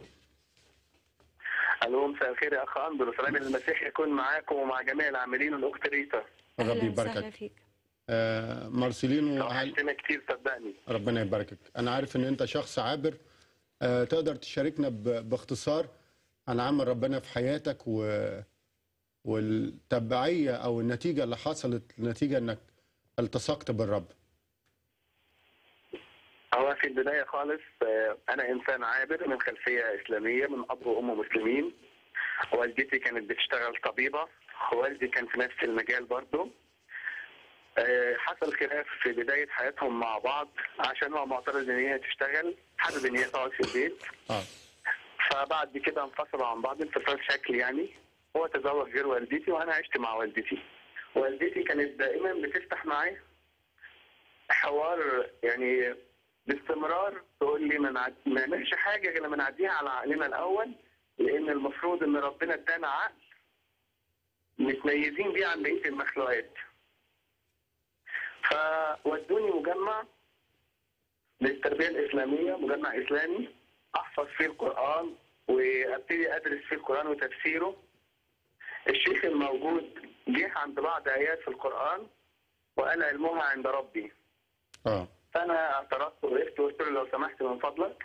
الو مساء الخير يا اخ اندرو سلام المسيح يكون معاكم ومع جميع العاملين والاخت ريتا الرب اهلا وسهلا يباركك فيك آه، مارسيلينو هل وحشتنا كتير صدقني ربنا يباركك انا عارف ان انت شخص عابر آه، تقدر تشاركنا ب- باختصار عن عمل ربنا في حياتك و... والتبعية او النتيجة اللي حصلت النتيجة انك التصقت بالرب هو في البداية خالص آه، أنا إنسان عابر من خلفية إسلامية من أب وأم مسلمين والدتي كانت بتشتغل طبيبة والدي كان في نفس المجال برضه آه، حصل خلاف في بداية حياتهم مع بعض عشان هو معترض إن هي تشتغل حابب إن هي تقعد في البيت اه فبعد كده انفصلوا عن بعض انفصال شكل يعني هو تزوج غير والدتي وانا عشت مع والدتي والدتي كانت دائما بتفتح معايا حوار يعني باستمرار تقول لي ما نعد- ما نعملش حاجه غير لما نعديها على عقلنا الاول لان المفروض ان ربنا ادانا عقل متميزين بيه عن بقيه المخلوقات فودوني مجمع للتربيه الاسلاميه مجمع اسلامي احفظ فيه القران وابتدي ادرس فيه القران وتفسيره الشيخ الموجود جه عند بعض ايات في القران وقال علمها عند ربي اه فانا اعترضت وقفت وقلت له لو سمحت من فضلك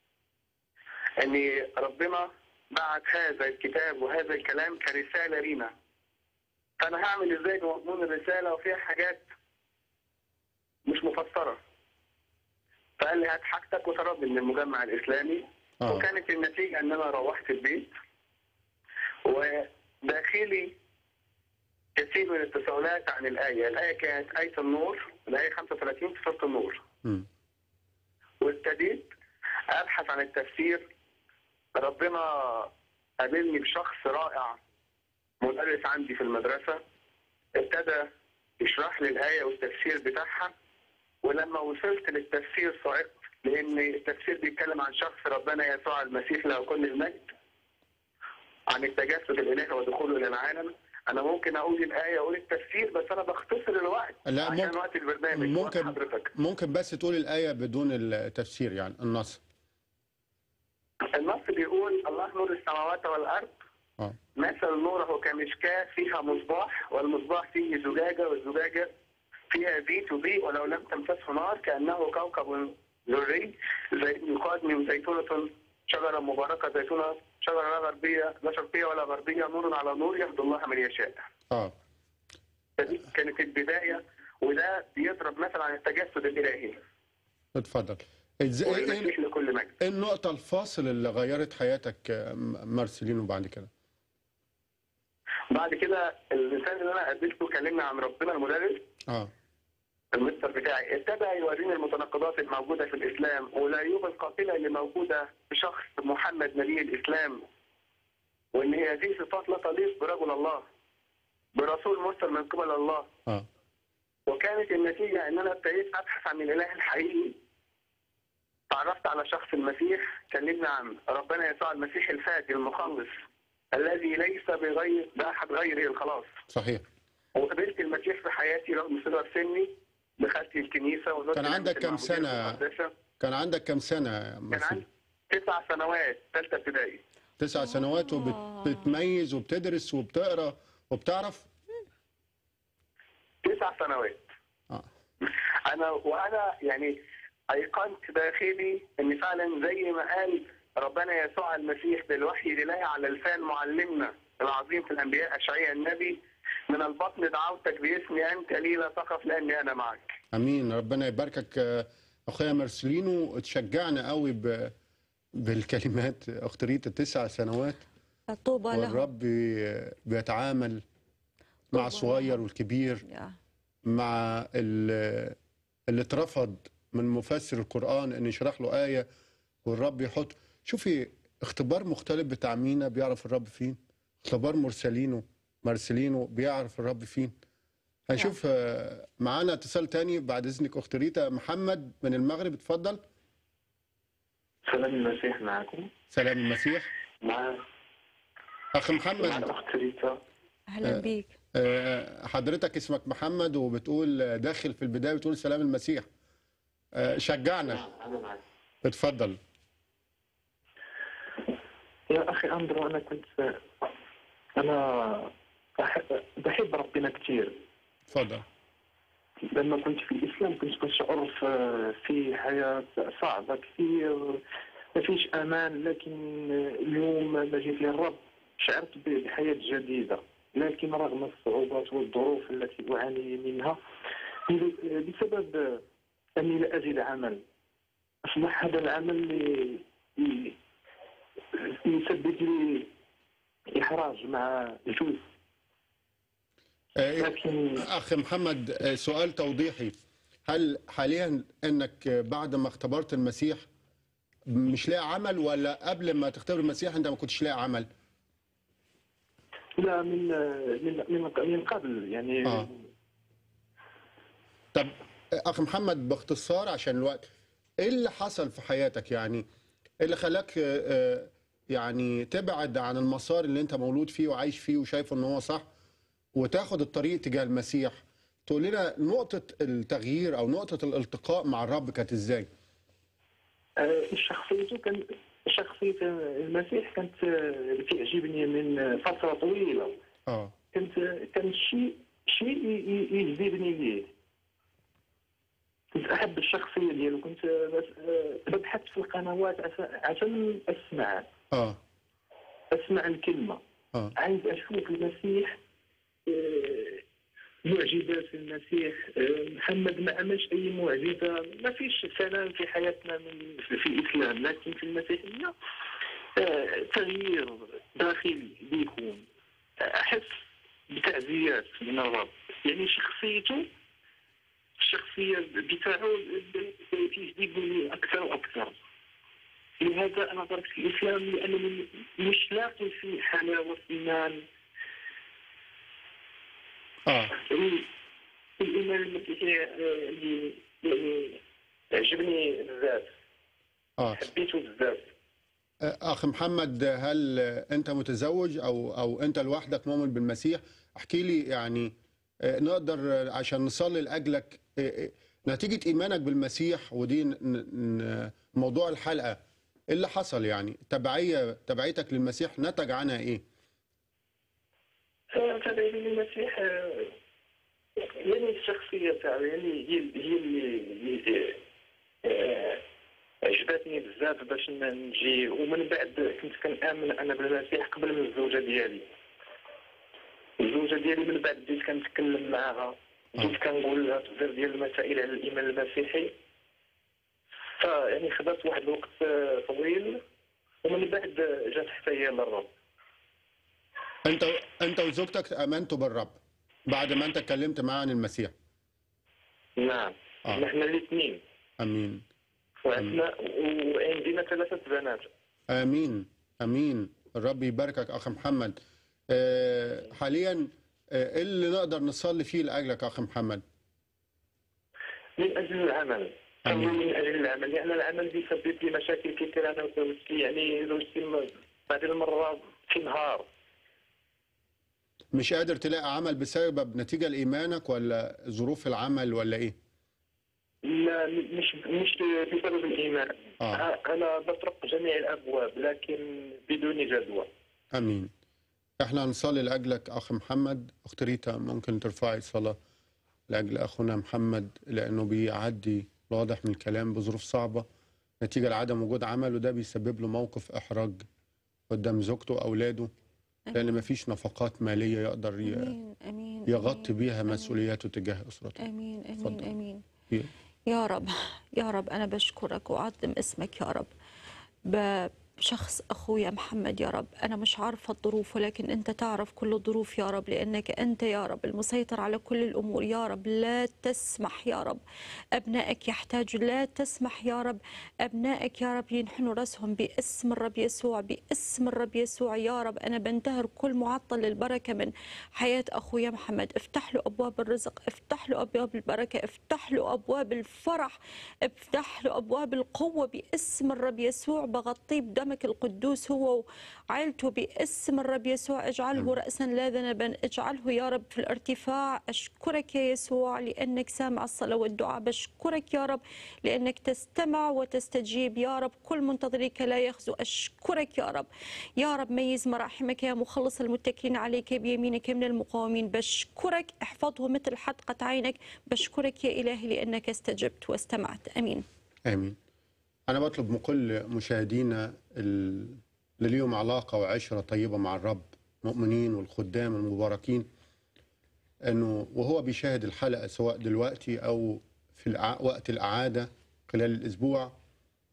ان ربنا بعت هذا الكتاب وهذا الكلام كرساله لينا فانا هعمل ازاي بمضمون الرساله وفيها حاجات مش مفسره فقال لي هات حاجتك وترد من المجمع الاسلامي اه وكانت النتيجه ان انا روحت البيت وداخلي كثير من التساؤلات عن الايه، الايه كانت ايه النور، الايه 35 في سوره النور، مم. وابتديت ابحث عن التفسير ربنا قابلني بشخص رائع مدرس عندي في المدرسه ابتدى يشرح لي الايه والتفسير بتاعها ولما وصلت للتفسير صعقت لان التفسير بيتكلم عن شخص ربنا يسوع المسيح له كل المجد عن التجسد الالهي ودخوله الى العالم انا ممكن اقول الايه واقول التفسير بس انا بختصر الوقت لا، عشان ممكن- وقت البرنامج وقت ممكن حضرتك ممكن بس تقول الآية بدون التفسير يعني النص النص بيقول الله نور السماوات والارض اه مثل نوره كمشكاة فيها مصباح والمصباح فيه زجاجة والزجاجة فيها زيت وضيء ولو لم تمسسه نار كأنه كوكب ذري زي يقاد من زيتونة شجرة مباركة زيتونة شجرة لا غربية لا شرقية ولا غربية نور على نور يهدي الله من يشاء اه فدي كانت البداية وده بيضرب مثلا عن التجسد الإلهي اتفضل ازاي ايه والمسيح لكل مجد إيه النقطة الفاصل اللي غيرت حياتك آه، م- مارسيلينو بعد كده؟ بعد كده الإنسان اللي أنا قابلته كلمنا عن ربنا المدرس اه المستر بتاعي ابتدى يوريني المتناقضات الموجوده في الاسلام والعيوب القاتله اللي موجوده في شخص محمد نبي الاسلام وان هذه صفات لا تليق برجل الله برسول مرسل من قبل الله اه وكانت النتيجه ان انا ابتديت ابحث عن الاله الحقيقي تعرفت على شخص المسيح كلمنا عن ربنا يسوع المسيح الفادي المخلص الذي ليس بغير باحد غيره الخلاص صحيح وقابلت المسيح في حياتي رغم صغر سني دخلت الكنيسه وزرت كان عندك كام المعمودية سنة؟ المقدسة. كان عندك كم سنة يا كان مارسيلينو؟ عندي تسع سنوات ثالثه ابتدائي تسع سنوات وبتميز وبتدرس وبتقرا وبتعرف؟ تسع سنوات اه انا وانا يعني ايقنت داخلي ان فعلا زي ما قال ربنا يسوع المسيح بالوحي الالهي على لسان معلمنا العظيم في الانبياء اشعياء النبي من البطن دعوتك باسمي انت لي لا تخف لاني انا معك امين ربنا يباركك آه، اخويا مارسيلينو تشجعنا قوي ب... بالكلمات اخت ريتا تسع سنوات طوبى له والرب بي- بيتعامل مع طبعاً. الصغير والكبير يا. مع ال- اللي اترفض من مفسر القرآن ان يشرح له آية والرب يحط شوفي اختبار مختلف بتاع مينا بيعرف الرب فين اختبار مرسلينو مارسلينو بيعرف الرب فين هنشوف آه، معانا اتصال تاني بعد اذنك اخت ريتا محمد من المغرب اتفضل سلام المسيح معكم سلام المسيح مع اخ مع محمد الاخت ريتا اهلا بيك آه، حضرتك اسمك محمد وبتقول آه، داخل في البدايه بتقول سلام المسيح آه، شجعنا انا معك اتفضل يا أخي أندرو أنا كنت أنا أحب بحب ربنا كثير اتفضل لما كنت في الإسلام كنت كنشعر في- في حياة صعبة كثير ما فيش أمان لكن اليوم لما جيت للرب شعرت ب- بحياة جديدة لكن رغم الصعوبات والظروف التي أعاني منها بسبب أني لا أجد عمل اصبح هذا العمل اللي اللي يسبب لي احراج مع الجوز آه، لكن اخ محمد آه، سؤال توضيحي هل حاليا انك بعد ما اختبرت المسيح مش لاقي عمل ولا قبل ما تختبر المسيح انت ما كنتش لاقي عمل لا من من من, من قبل يعني آه. طب اخ محمد باختصار عشان الوقت ايه اللي حصل في حياتك يعني ايه اللي خلاك آه، آه، يعني تبعد عن المسار اللي انت مولود فيه وعايش فيه وشايفه ان هو صح وتاخد الطريق تجاه المسيح تقول لنا نقطة التغيير او نقطة الالتقاء مع الرب كانت ازاي؟ آه، شخصيته كان شخصية المسيح كانت آه، بتعجبني من فترة طويلة اه كنت كان شيء شيء ي- ي- يجذبني ليه كنت احب الشخصيه ديالو كنت بس آه، ببحث في القنوات عش- عشان اسمع اه اسمع الكلمه اه عايز اشوف المسيح آه، معجزات المسيح آه، محمد ما عملش اي معجزه ما فيش سلام في حياتنا من في في الاسلام لكن في المسيحيه آه، تغيير داخلي بيكون احس بتعزيات من الرب يعني شخصيته الشخصيه بتاعه تجذبني اكثر واكثر لهذا انا تركت الاسلام لانني مش لاقي فيه حلاوه ايمان اه الايمان المسيحي آه، اللي يعني عجبني بزاف اه حبيته بزاف اخ محمد هل انت متزوج او او انت لوحدك مؤمن بالمسيح احكي لي يعني آه، نقدر عشان نصلي لاجلك آه، آه، نتيجه ايمانك بالمسيح ودي ن- ن- موضوع الحلقه ايه اللي حصل يعني تبعيه تبعيتك للمسيح نتج عنها ايه تابعين المسيح آه، يعني الشخصيه تاعو يعني هي هي اللي آه، عجبتني بزاف باش ن- نجي ومن بعد كنت كنامن انا بالمسيح قبل من الزوجه ديالي الزوجه ديالي من بعد بديت كنتكلم معاها بديت كنقول لها بزاف ديال المسائل على الايمان المسيحي فيعني خدات واحد الوقت آه، طويل ومن بعد جات حتى هي للرب انت انت وزوجتك امنتوا بالرب بعد ما انت اتكلمت معاه عن المسيح نعم آه. نحن الاثنين امين وعندنا وعندنا ثلاثة بنات امين امين الرب يباركك اخ محمد آه، حاليا آه، ايه اللي نقدر نصلي فيه لاجلك اخ محمد من أجل العمل آمين. أمر من أجل العمل لأن العمل بيسبب لي مشاكل كثيرة أنا وزوجتي يعني زوجتي م- بعض المرة في نهار مش قادر تلاقي عمل بسبب نتيجة لإيمانك ولا ظروف العمل ولا إيه؟ لا مش مش بسبب الإيمان آه. أنا بطرق جميع الأبواب لكن بدون جدوى أمين إحنا هنصلي لأجلك أخ محمد أخت ريتا ممكن ترفعي صلاة لأجل أخونا محمد لأنه بيعدي واضح من الكلام بظروف صعبة نتيجة لعدم وجود عمل وده بيسبب له موقف إحراج قدام زوجته وأولاده لأن مفيش نفقات مالية يقدر ي- امين امين يغطي آمين، بيها آمين. مسؤولياته تجاه أسرته امين امين اتفضل. امين ي- يا رب يا رب أنا بشكرك وأعظم اسمك يا رب بشخص أخويا محمد يا رب أنا مش عارفة الظروف ولكن أنت تعرف كل الظروف يا رب لأنك أنت يا رب المسيطر على كل الأمور يا رب لا تسمح يا رب أبنائك يحتاجوا لا تسمح يا رب أبنائك يا رب ينحنوا رأسهم باسم الرب يسوع باسم الرب يسوع يا رب أنا بنتهر كل معطل للبركة من حياة أخويا محمد افتح له أبواب الرزق افتح له أبواب البركة افتح له أبواب الفرح افتح له أبواب القوة باسم الرب يسوع بغطيه بدمك القدوس هو وعائلته باسم الرب يسوع اجعله رأسا لا ذنبا اجعله يا رب في الارتفاع أشكرك يا يسوع لأنك سامع الصلاة والدعاء بشكرك يا رب لأنك تستمع وتستجيب يا رب كل منتظريك لا يخزو أشكرك يا رب يا رب ميز مراحمك يا مخلص المتكلين عليك بيمينك من المقاومين بشكرك احفظه مثل حدقة عينك بشكرك يا إلهي لأنك استجبت واستمعت أمين آمين أنا بطلب من كل مشاهدينا ال- اللي ليهم علاقة وعشرة طيبة مع الرب مؤمنين والخدام المباركين أنه وهو بيشاهد الحلقة سواء دلوقتي أو في الع- وقت الإعادة خلال الأسبوع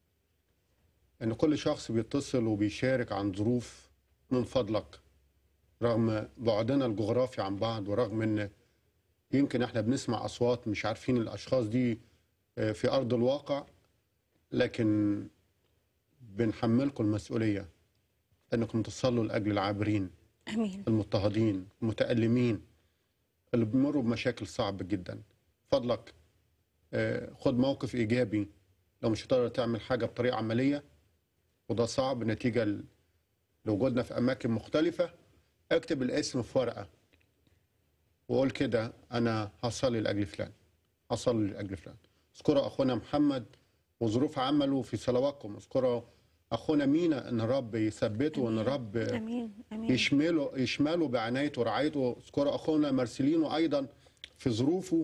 ان كل شخص بيتصل وبيشارك عن ظروف من فضلك رغم بعدنا الجغرافي عن بعض ورغم ان يمكن احنا بنسمع اصوات مش عارفين الاشخاص دي آه، في ارض الواقع لكن بنحملكم المسؤوليه انكم تصلوا لاجل العابرين امين المضطهدين المتألمين اللي بيمروا بمشاكل صعبة جدا فضلك آه، خد موقف إيجابي لو مش هتقدر تعمل حاجة بطريقة عملية وده صعب نتيجة ل- لوجودنا في أماكن مختلفة اكتب الاسم في ورقة وقول كده أنا هصلي لأجل فلان هصلي لأجل فلان اذكروا أخونا محمد وظروف عمله في صلواتكم اذكروا أخونا مينا إن الرب يثبته وإن الرب امين امين يشمله يشمله بعنايته ورعايته اذكر اخونا مارسيلينو ايضا في ظروفه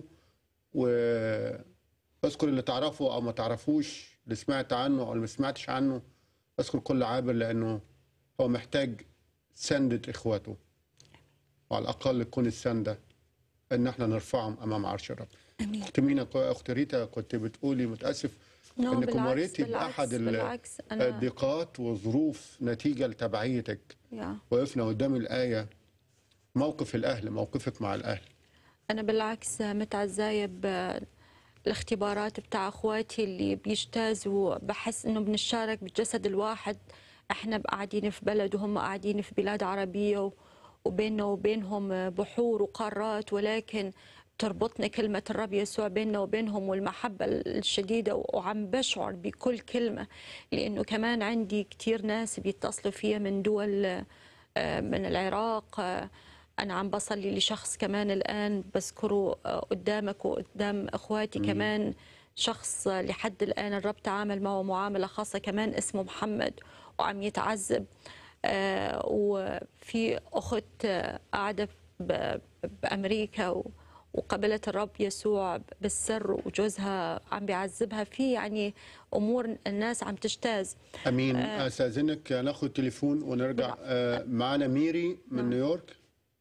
واذكر اللي تعرفه او ما تعرفوش اللي سمعت عنه او اللي ما سمعتش عنه اذكر كل عابر لانه هو محتاج سندة اخواته وعلى الاقل تكون السنده ان احنا نرفعهم امام عرش الرب امين اخت مينا اخت ريتا كنت بتقولي متاسف نو انكم بالعكس مريتي بالعكس باحد ال- بالعكس انا الضيقات وظروف نتيجه لتبعيتك يا وقفنا قدام الآية موقف الأهل موقفك مع الأهل أنا بالعكس متعزاية بالاختبارات بتاع أخواتي اللي بيجتازوا بحس إنه بنشارك بالجسد الواحد إحنا قاعدين في بلد وهم قاعدين في بلاد عربية و- وبيننا وبينهم بحور وقارات ولكن تربطنا كلمة الرب يسوع بيننا وبينهم والمحبة الشديدة وعم بشعر بكل كلمة لأنه كمان عندي كتير ناس بيتصلوا فيا من دول آه، من العراق آه، أنا عم بصلي لشخص كمان الآن بذكره آه، قدامك وقدام إخواتي كمان شخص آه، لحد الآن الرب تعامل معه معاملة خاصة كمان اسمه محمد وعم يتعذب آه، وفي أخت آه، قاعدة ب- بأمريكا و- وقبلت الرب يسوع بالسر وجوزها عم بيعذبها في يعني أمور الناس عم تجتاز أمين أستاذنك ناخد تليفون ونرجع آه، معانا ميري من نيويورك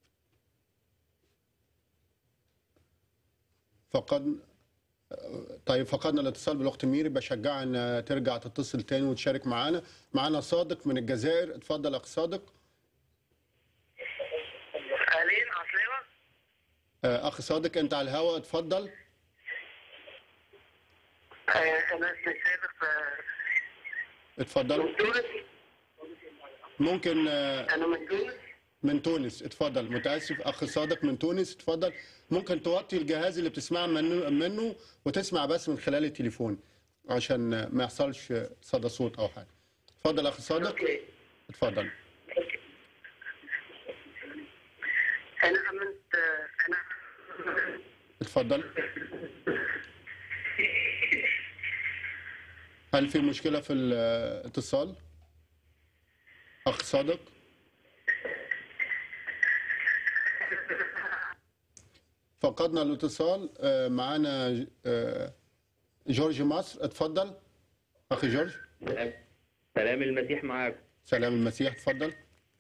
فقد آه، طيب فقدنا الاتصال بالاخت ميري بشجعها ان ترجع تتصل تاني وتشارك معانا معانا صادق من الجزائر اتفضل اخ صادق أهلين عسلامة آه، اخ صادق انت على الهواء اتفضل أنا اسمي صادق آه، اتفضل من تونس ممكن آه، أنا من تونس من تونس اتفضل متاسف اخ صادق من تونس اتفضل ممكن توطي الجهاز اللي بتسمع منه, منه وتسمع بس من خلال التليفون عشان ما يحصلش صدى صوت او حاجه اتفضل اخ صادق أوكي اتفضل أنا عملت آه، أنا اتفضل هل في مشكله في الاتصال اخ صادق فقدنا الاتصال آه، معانا آه، جورج مصر اتفضل اخي جورج سلام سلام المسيح معاكم سلام المسيح اتفضل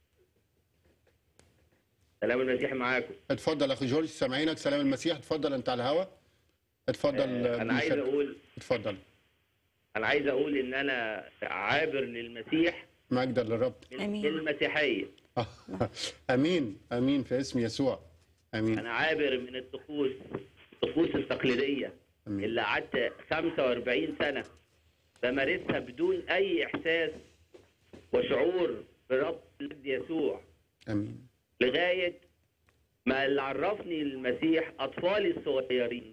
سلام المسيح معاكم اتفضل اخي جورج سامعينك سلام المسيح اتفضل انت على الهوا اتفضل آه، انا عايز بنشارك. اقول اتفضل انا عايز اقول ان انا عابر للمسيح مجدا للرب من آمين. المسيحيه امين امين في اسم يسوع امين انا عابر من الطقوس الطقوس التقليديه امين اللي قعدت 45 سنه بمارسها بدون اي احساس وشعور برب اليد يسوع امين لغايه ما اللي عرفني المسيح اطفالي الصغيرين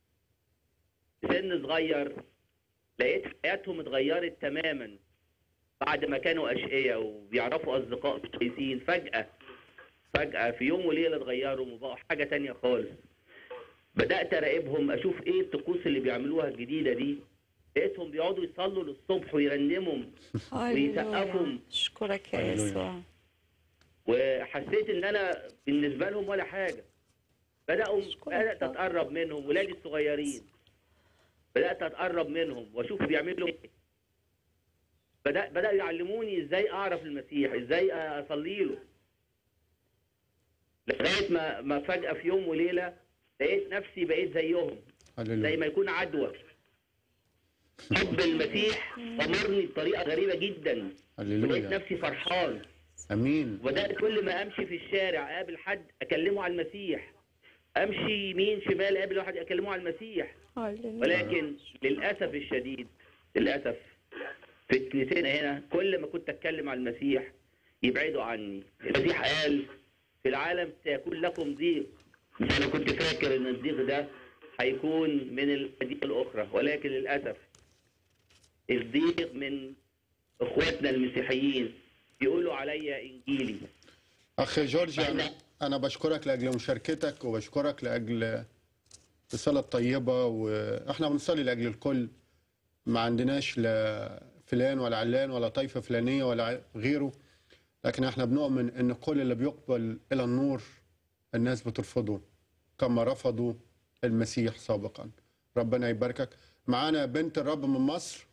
سن صغير لقيت حياتهم اتغيرت تماما بعد ما كانوا اشقياء وبيعرفوا اصدقاء كويسين فجاه فجاه في يوم وليله اتغيروا وبقوا حاجه تانية خالص بدات اراقبهم اشوف ايه الطقوس اللي بيعملوها الجديده دي لقيتهم بيقعدوا يصلوا للصبح ويرنموا ويسقفوا. هللويا اشكرك يا هللويا. يسوع وحسيت ان انا بالنسبه لهم ولا حاجه بداوا أشكرك بدات يا رب. اتقرب منهم ولادي الصغيرين بدات اتقرب منهم واشوف بيعملوا ايه بدا بداوا يعلموني ازاي اعرف المسيح ازاي اصلي له لغايه ما ما فجاه في يوم وليله لقيت نفسي بقيت زيهم زي هللويا ما يكون عدوى حب المسيح أمرني بطريقة غريبة جدا لقيت هللويا نفسي فرحان امين وبدأت كل ما أمشي في الشارع أقابل حد أكلمه على المسيح أمشي يمين شمال أقابل واحد أكلمه على المسيح ولكن للأسف الشديد للأسف في كنيستنا هنا كل ما كنت أتكلم عن المسيح يبعدوا عني المسيح قال في العالم سيكون لكم ضيق أنا كنت فاكر إن الضيق ده هيكون من الأديان الأخرى ولكن للأسف الضيق من إخواتنا المسيحيين يقولوا عليا إنجيلي اخ جورج انا انا بشكرك لاجل مشاركتك وبشكرك لاجل الرساله الطيبه واحنا بنصلي لاجل الكل ما عندناش لا فلان ولا علان ولا طائفه فلانيه ولا غيره لكن احنا بنؤمن ان كل اللي بيقبل الى النور الناس بترفضه كما رفضوا المسيح سابقا ربنا يباركك معانا بنت الرب من مصر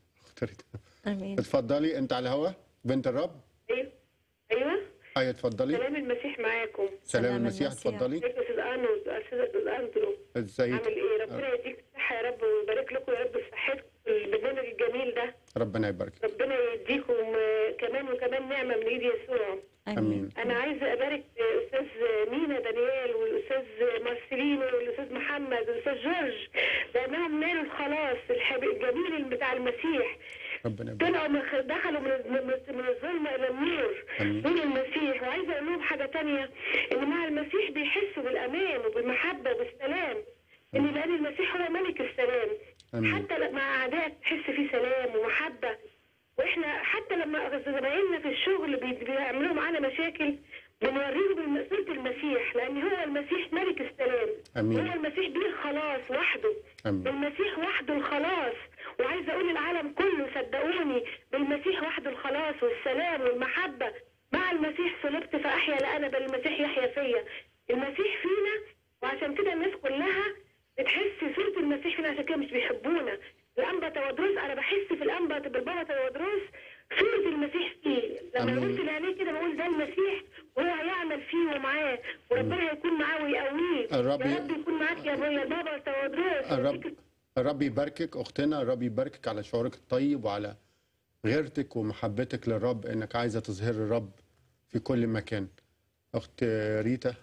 امين اتفضلي انت على الهوا بنت الرب ايوه ايوه ايوه اتفضلي سلام المسيح معاكم سلام سلام المسيح المسيح. اتفضلي ازيك يا استاذ انو استاذ اندرو ازيك عامل ايه ربنا يديك الصحه يا رب ويبارك لكم يا رب في صحتكم في البرنامج الجميل ده ربنا يبارك ربنا يديكم آه، كمان وكمان نعمه من ايد يسوع امين انا عايزه ابارك آه، استاذ مينا دانيال والاستاذ مارسيلينو والاستاذ محمد والاستاذ جورج لانهم نالوا الخلاص الحب- الجميل بتاع المسيح ربنا يبارك طلعوا من دخلوا من من من الظلمه الى النور آمين. من المسيح وعايزه اقول لهم حاجه تانية ان مع المسيح بيحسوا بالامان وبالمحبه وبالسلام ان لان المسيح هو ملك السلام آمين. حتى ل- مع اعدائك تحس فيه سلام ومحبه واحنا حتى لما زمايلنا في الشغل بي- بيعملوا معانا مشاكل بنوريهم بالم- صورة المسيح لان هو المسيح ملك السلام آمين. هو المسيح بيه الخلاص وحده آمين. بالمسيح وحده الخلاص وعايزه اقول للعالم كله صدقوني بالمسيح وحده الخلاص والسلام والمحبه مع المسيح صلبت فاحيا لا انا بل المسيح يحيا فيا المسيح فينا وعشان كده الناس كلها بتحس صوره المسيح فينا عشان كده مش بيحبونا الانبا تودروس انا بحس في الانبا بالبابا تودروس صوره المسيح فيه لما آمين. ببص عليه كده بقول ده المسيح وهو هيعمل فيه ومعاه وربنا هيكون معاه ويقويه الرب ي- يا رب يكون معاك يا ابويا بابا تودروس الرب الرب يباركك اختنا الرب يباركك على شعورك الطيب وعلى غيرتك ومحبتك للرب انك عايزه تظهر الرب في كل مكان اخت ريتا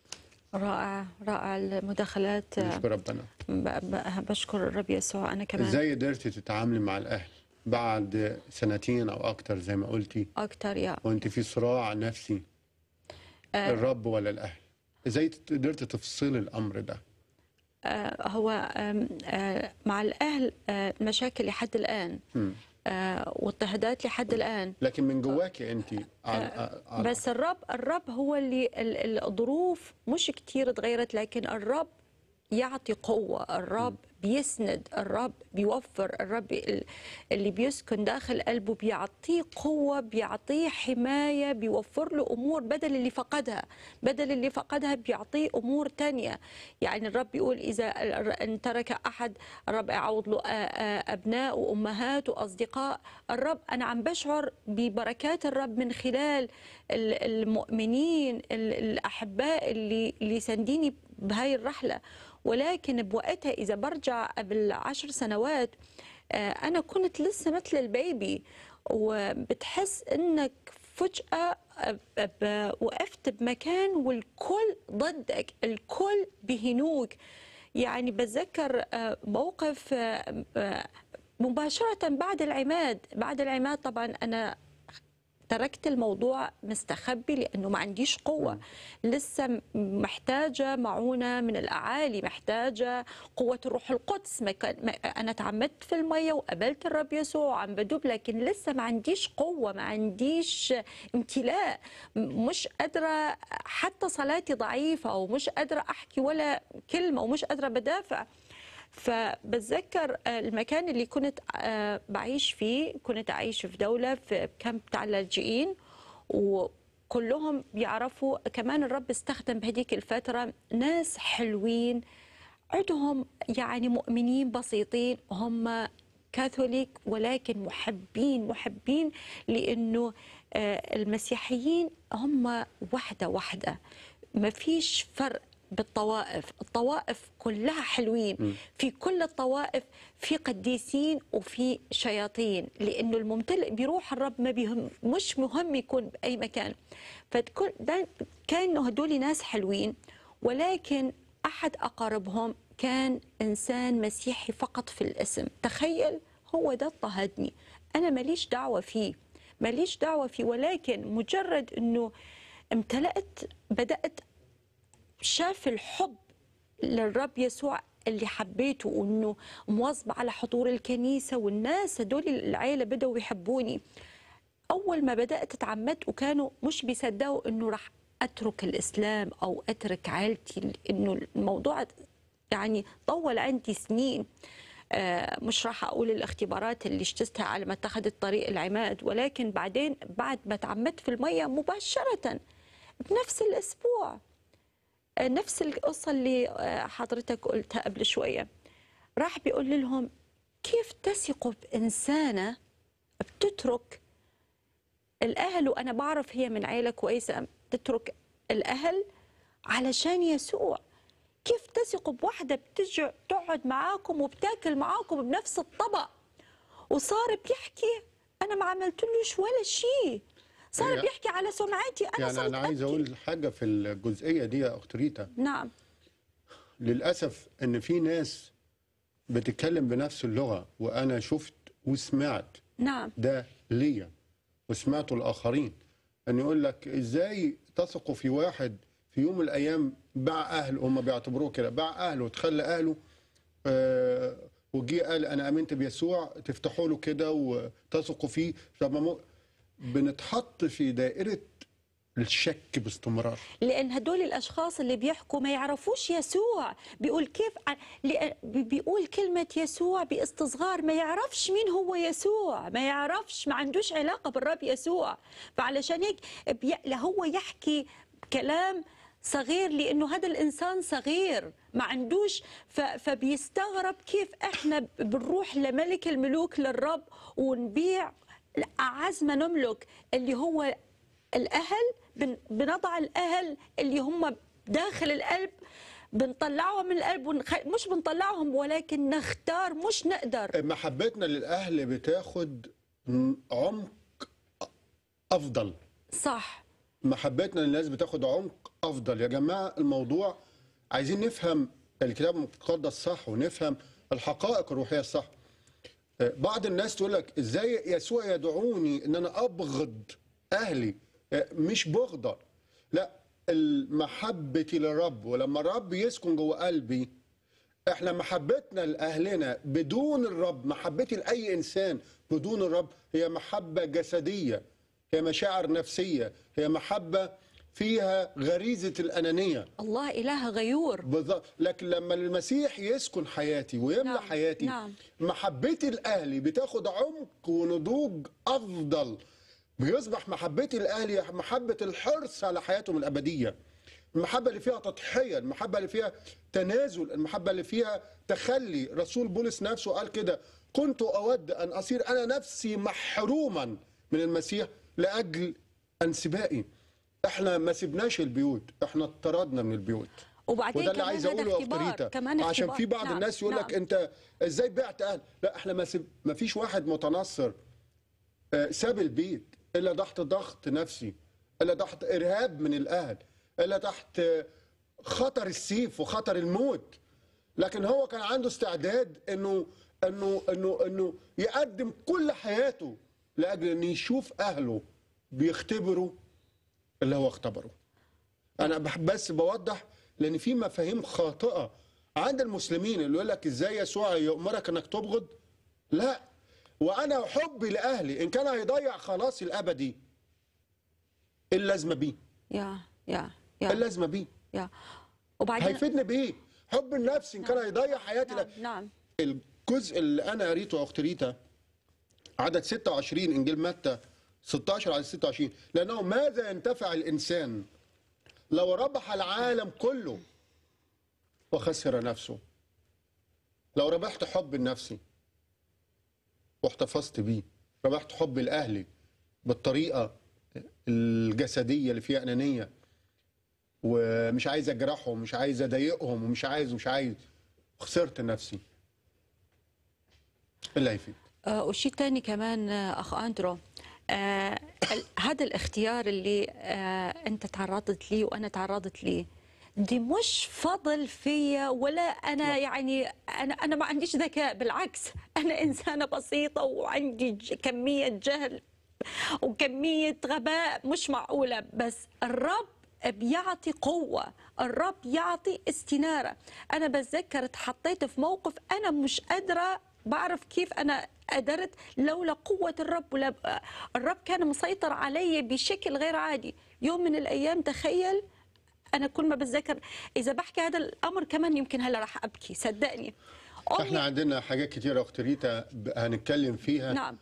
رائع رائع المداخلات نشكر ربنا ب- ب- بشكر الرب يسوع انا كمان ازاي قدرتي تتعاملي مع الاهل بعد سنتين او اكتر زي ما قلتي اكتر يا وانت في صراع نفسي الرب ولا الاهل ازاي قدرتي تفصلي الامر ده آه، هو آم، آه، مع الاهل آه، مشاكل لحد الان آه، واضطهادات لحد الان لكن من جواكي انت على على- بس الرب الرب هو اللي ال- ال- الظروف مش كتير اتغيرت لكن الرب يعطي قوة الرب بيسند الرب بيوفر الرب ال- اللي بيسكن داخل قلبه بيعطيه قوة بيعطيه حماية بيوفر له أمور بدل اللي فقدها بدل اللي فقدها بيعطيه أمور تانية يعني الرب بيقول إذا ال- إن ترك أحد الرب يعوض له آ- آ- أبناء وأمهات وأصدقاء الرب أنا عم بشعر ببركات الرب من خلال ال- المؤمنين ال- الأحباء اللي اللي سانديني بهاي الرحلة ولكن بوقتها إذا برجع قبل عشر سنوات آه، أنا كنت لسه مثل البيبي وبتحس إنك فجأة آه، ب- وقفت بمكان والكل ضدك الكل بهنوك يعني بتذكر آه، موقف آه، آه، مباشرة بعد العماد بعد العماد طبعا أنا تركت الموضوع مستخبي لانه ما عنديش قوه لسه م- محتاجه معونه من الاعالي محتاجه قوه الروح القدس ما كان ما انا تعمدت في الميه وقابلت الرب يسوع وعم بدوب لكن لسه ما عنديش قوه ما عنديش امتلاء م- مش قادره حتى صلاتي ضعيفه ومش قادره احكي ولا كلمه ومش قادره بدافع فبتذكر آه، المكان اللي كنت آه، بعيش فيه كنت أعيش في دولة في كامب بتاع اللاجئين وكلهم بيعرفوا كمان الرب استخدم بهديك الفترة ناس حلوين عندهم يعني مؤمنين بسيطين هم كاثوليك ولكن محبين محبين لأنه آه، المسيحيين هم وحدة وحدة ما فيش فرق بالطوائف الطوائف كلها حلوين في كل الطوائف في قديسين وفي شياطين لانه الممتلئ بروح الرب ما بيهم مش مهم يكون باي مكان فتكون ده كانوا هدول ناس حلوين ولكن احد اقاربهم كان انسان مسيحي فقط في الاسم تخيل هو ده اضطهدني انا ماليش دعوه فيه ماليش دعوه فيه ولكن مجرد انه امتلأت بدأت شاف الحب للرب يسوع اللي حبيته وانه مواظبه على حضور الكنيسه والناس هدول العيله بدأوا يحبوني اول ما بدات اتعمدت وكانوا مش بيصدقوا انه راح اترك الاسلام او اترك عائلتي انه الموضوع يعني طول عندي سنين آه، مش راح اقول الاختبارات اللي اجتزتها على ما اتخذت طريق العماد ولكن بعدين بعد ما تعمدت في الميه مباشره بنفس الاسبوع آه، نفس القصه اللي آه، حضرتك قلتها قبل شويه راح بيقول لهم كيف تثقوا بانسانه بتترك الاهل وانا بعرف هي من عيله كويسه تترك الاهل علشان يسوع كيف تثقوا بواحده بتجي تقعد معاكم وبتاكل معاكم بنفس الطبق وصار بيحكي انا ما عملتلوش ولا شيء صار هي- بيحكي على سمعتي انا يعني صرت انا عايز أبكي. اقول حاجه في الجزئيه دي يا اخت ريتا نعم للاسف ان في ناس بتتكلم بنفس اللغه وانا شفت وسمعت نعم ده ليا وسمعته الاخرين ان يقول لك ازاي تثقوا في واحد في يوم من الايام باع اهله هم بيعتبروه كده باع اهله وتخلى اهله آه وجي قال انا امنت بيسوع تفتحوا له كده وتثقوا فيه طب ما مو- بنتحط في دائره الشك باستمرار لان هدول الاشخاص اللي بيحكوا ما يعرفوش يسوع بيقول كيف ع- لأ- بي- بيقول كلمه يسوع باستصغار ما يعرفش مين هو يسوع ما يعرفش ما عندوش علاقه بالرب يسوع فعلشان هيك بي... لا هو يحكي كلام صغير لانه هذا الانسان صغير ما عندوش ف... فبيستغرب كيف احنا بنروح لملك الملوك للرب ونبيع اعز ما نملك اللي هو الاهل بن- بنضع الاهل اللي هم داخل القلب بنطلعهم من القلب ونخ... مش بنطلعهم ولكن نختار مش نقدر محبتنا للاهل بتاخد م- عمق افضل صح محبتنا للناس بتاخد عمق افضل يا جماعه الموضوع عايزين نفهم الكتاب المقدس صح ونفهم الحقائق الروحيه الصح آه، بعض الناس تقول لك ازاي يسوع يدعوني ان انا ابغض اهلي آه، مش بغضه لا المحبة للرب ولما الرب يسكن جوه قلبي احنا محبتنا لاهلنا بدون الرب محبتي لاي انسان بدون الرب هي محبه جسديه هي مشاعر نفسيه هي محبه فيها غريزه الانانيه الله اله غيور بالظبط لكن لما المسيح يسكن حياتي ويملى نعم، حياتي نعم. محبتي لاهلي بتاخد عمق ونضوج افضل بيصبح محبتي لاهلي محبه الحرص على حياتهم الابديه المحبه اللي فيها تضحيه المحبه اللي فيها تنازل المحبه اللي فيها تخلي رسول بولس نفسه قال كده كنت اود ان اصير انا نفسي محروما من المسيح لاجل انسبائي احنا ما سبناش البيوت احنا اطردنا من البيوت وبعدين وده اللي كمان عايز هذا اقوله يا اختبار، اختريتا كمان عشان اختبار. في بعض نعم، الناس يقول لك نعم. انت ازاي بعت اهل لا احنا ما, سب... ما فيش واحد متنصر آه، ساب البيت الا تحت ضغط نفسي الا تحت ارهاب من الاهل الا تحت آه، خطر السيف وخطر الموت لكن هو كان عنده استعداد انه انه انه انه يقدم كل حياته لاجل ان يشوف اهله بيختبروا اللي هو اختبره انا بح- بس بوضح لان في مفاهيم خاطئه عند المسلمين اللي يقول لك ازاي يسوع يامرك انك تبغض لا وانا حبي لاهلي ان كان هيضيع خلاصي الابدي ايه اللازمه بيه يا يا ايه يا اللازمه بيه يا وبعدين هيفيدني بايه حب النفس ان كان هيضيع حياتي نعم لا. نعم الجزء اللي انا قريته يا اخت ريتا عدد 26 انجيل متى 16 على 26 لانه ماذا ينتفع الانسان لو ربح العالم كله وخسر نفسه لو ربحت حب النفسي واحتفظت بيه ربحت حب الاهلي بالطريقه الجسديه اللي فيها انانيه ومش عايز اجرحهم مش عايز اضايقهم ومش عايز ومش عايز خسرت نفسي إيه اللي هيفيد آه، وشيء تاني كمان آه، أخ أندرو آه، ال- هذا الاختيار اللي آه، أنت تعرضت ليه وأنا تعرضت ليه دي مش فضل فيا ولا أنا يعني أنا أنا ما عنديش ذكاء بالعكس أنا إنسانة بسيطة وعندي ج- كمية جهل وكمية غباء مش معقولة بس الرب بيعطي قوة الرب يعطي استنارة أنا بتذكر اتحطيت في موقف أنا مش قادرة بعرف كيف أنا قدرت لولا قوة الرب ولا الرب كان مسيطر علي بشكل غير عادي يوم من الأيام تخيل أنا كل ما بتذكر إذا بحكي هذا الأمر كمان يمكن هلا راح أبكي صدقني احنا أمي عندنا حاجات كتيره اخت ريتا ب- هنتكلم فيها نعم